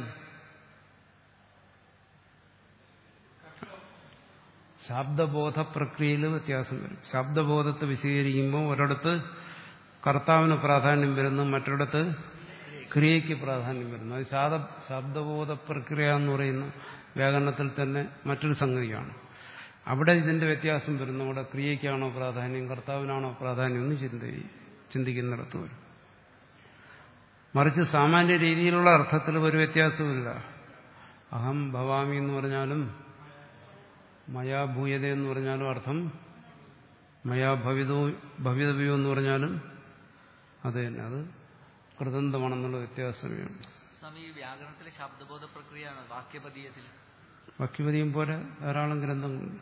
Speaker 1: ശാബ്ദബോധ പ്രക്രിയയിൽ വ്യത്യാസം വരും ശാബ്ദബോധത്തെ വിശദീകരിക്കുമ്പോൾ ഒരിടത്ത് കർത്താവിന് പ്രാധാന്യം വരുന്നു മറ്റൊരിടത്ത് ക്രിയയ്ക്ക് പ്രാധാന്യം വരുന്നു അത് ശാദ ശബ്ദബോധ പ്രക്രിയ എന്ന് പറയുന്ന വ്യാകരണത്തിൽ തന്നെ മറ്റൊരു സംഗതിയാണ് അവിടെ ഇതിന്റെ വ്യത്യാസം വരുന്നു അവിടെ ക്രിയയ്ക്കാണോ പ്രാധാന്യം കർത്താവിനാണോ പ്രാധാന്യം എന്ന് ചിന്ത ചിന്തിക്കുന്നിടത്ത് വരും മറിച്ച് സാമാന്യ രീതിയിലുള്ള അർത്ഥത്തിൽ ഒരു വ്യത്യാസവുമില്ല അഹം ഭവാമി എന്ന് പറഞ്ഞാലും മയാ ഭൂയത എന്ന് പറഞ്ഞാലും അർത്ഥം മയാ ഭവിതോ ഭവിതവ്യോ എന്ന് പറഞ്ഞാലും അത് തന്നെ അത് കൃതന്തമാണെന്നുള്ള വ്യത്യാസമേ ഉള്ളൂ
Speaker 2: സ്വാമി ഈ വ്യാകരണത്തിലെ ശബ്ദബോധ പ്രക്രിയയാണ് വാക്യപദീയത്തിൽ
Speaker 1: വക്യപതിയും പോലെ ധാരാളം ഗ്രന്ഥങ്ങളുണ്ട്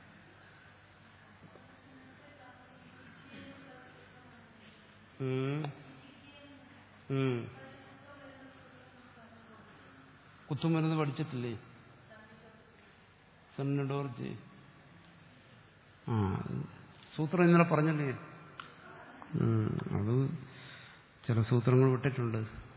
Speaker 1: ഉം. ഉം. കുത്തുമരുന്ന് പഠിച്ചിട്ടില്ലേ സെന്നഡോർജി ആ അത് സൂത്രം ഇന്നലെ പറഞ്ഞല്ലേ ഉം. അത് ചില സൂത്രങ്ങൾ വിട്ടിട്ടുണ്ട്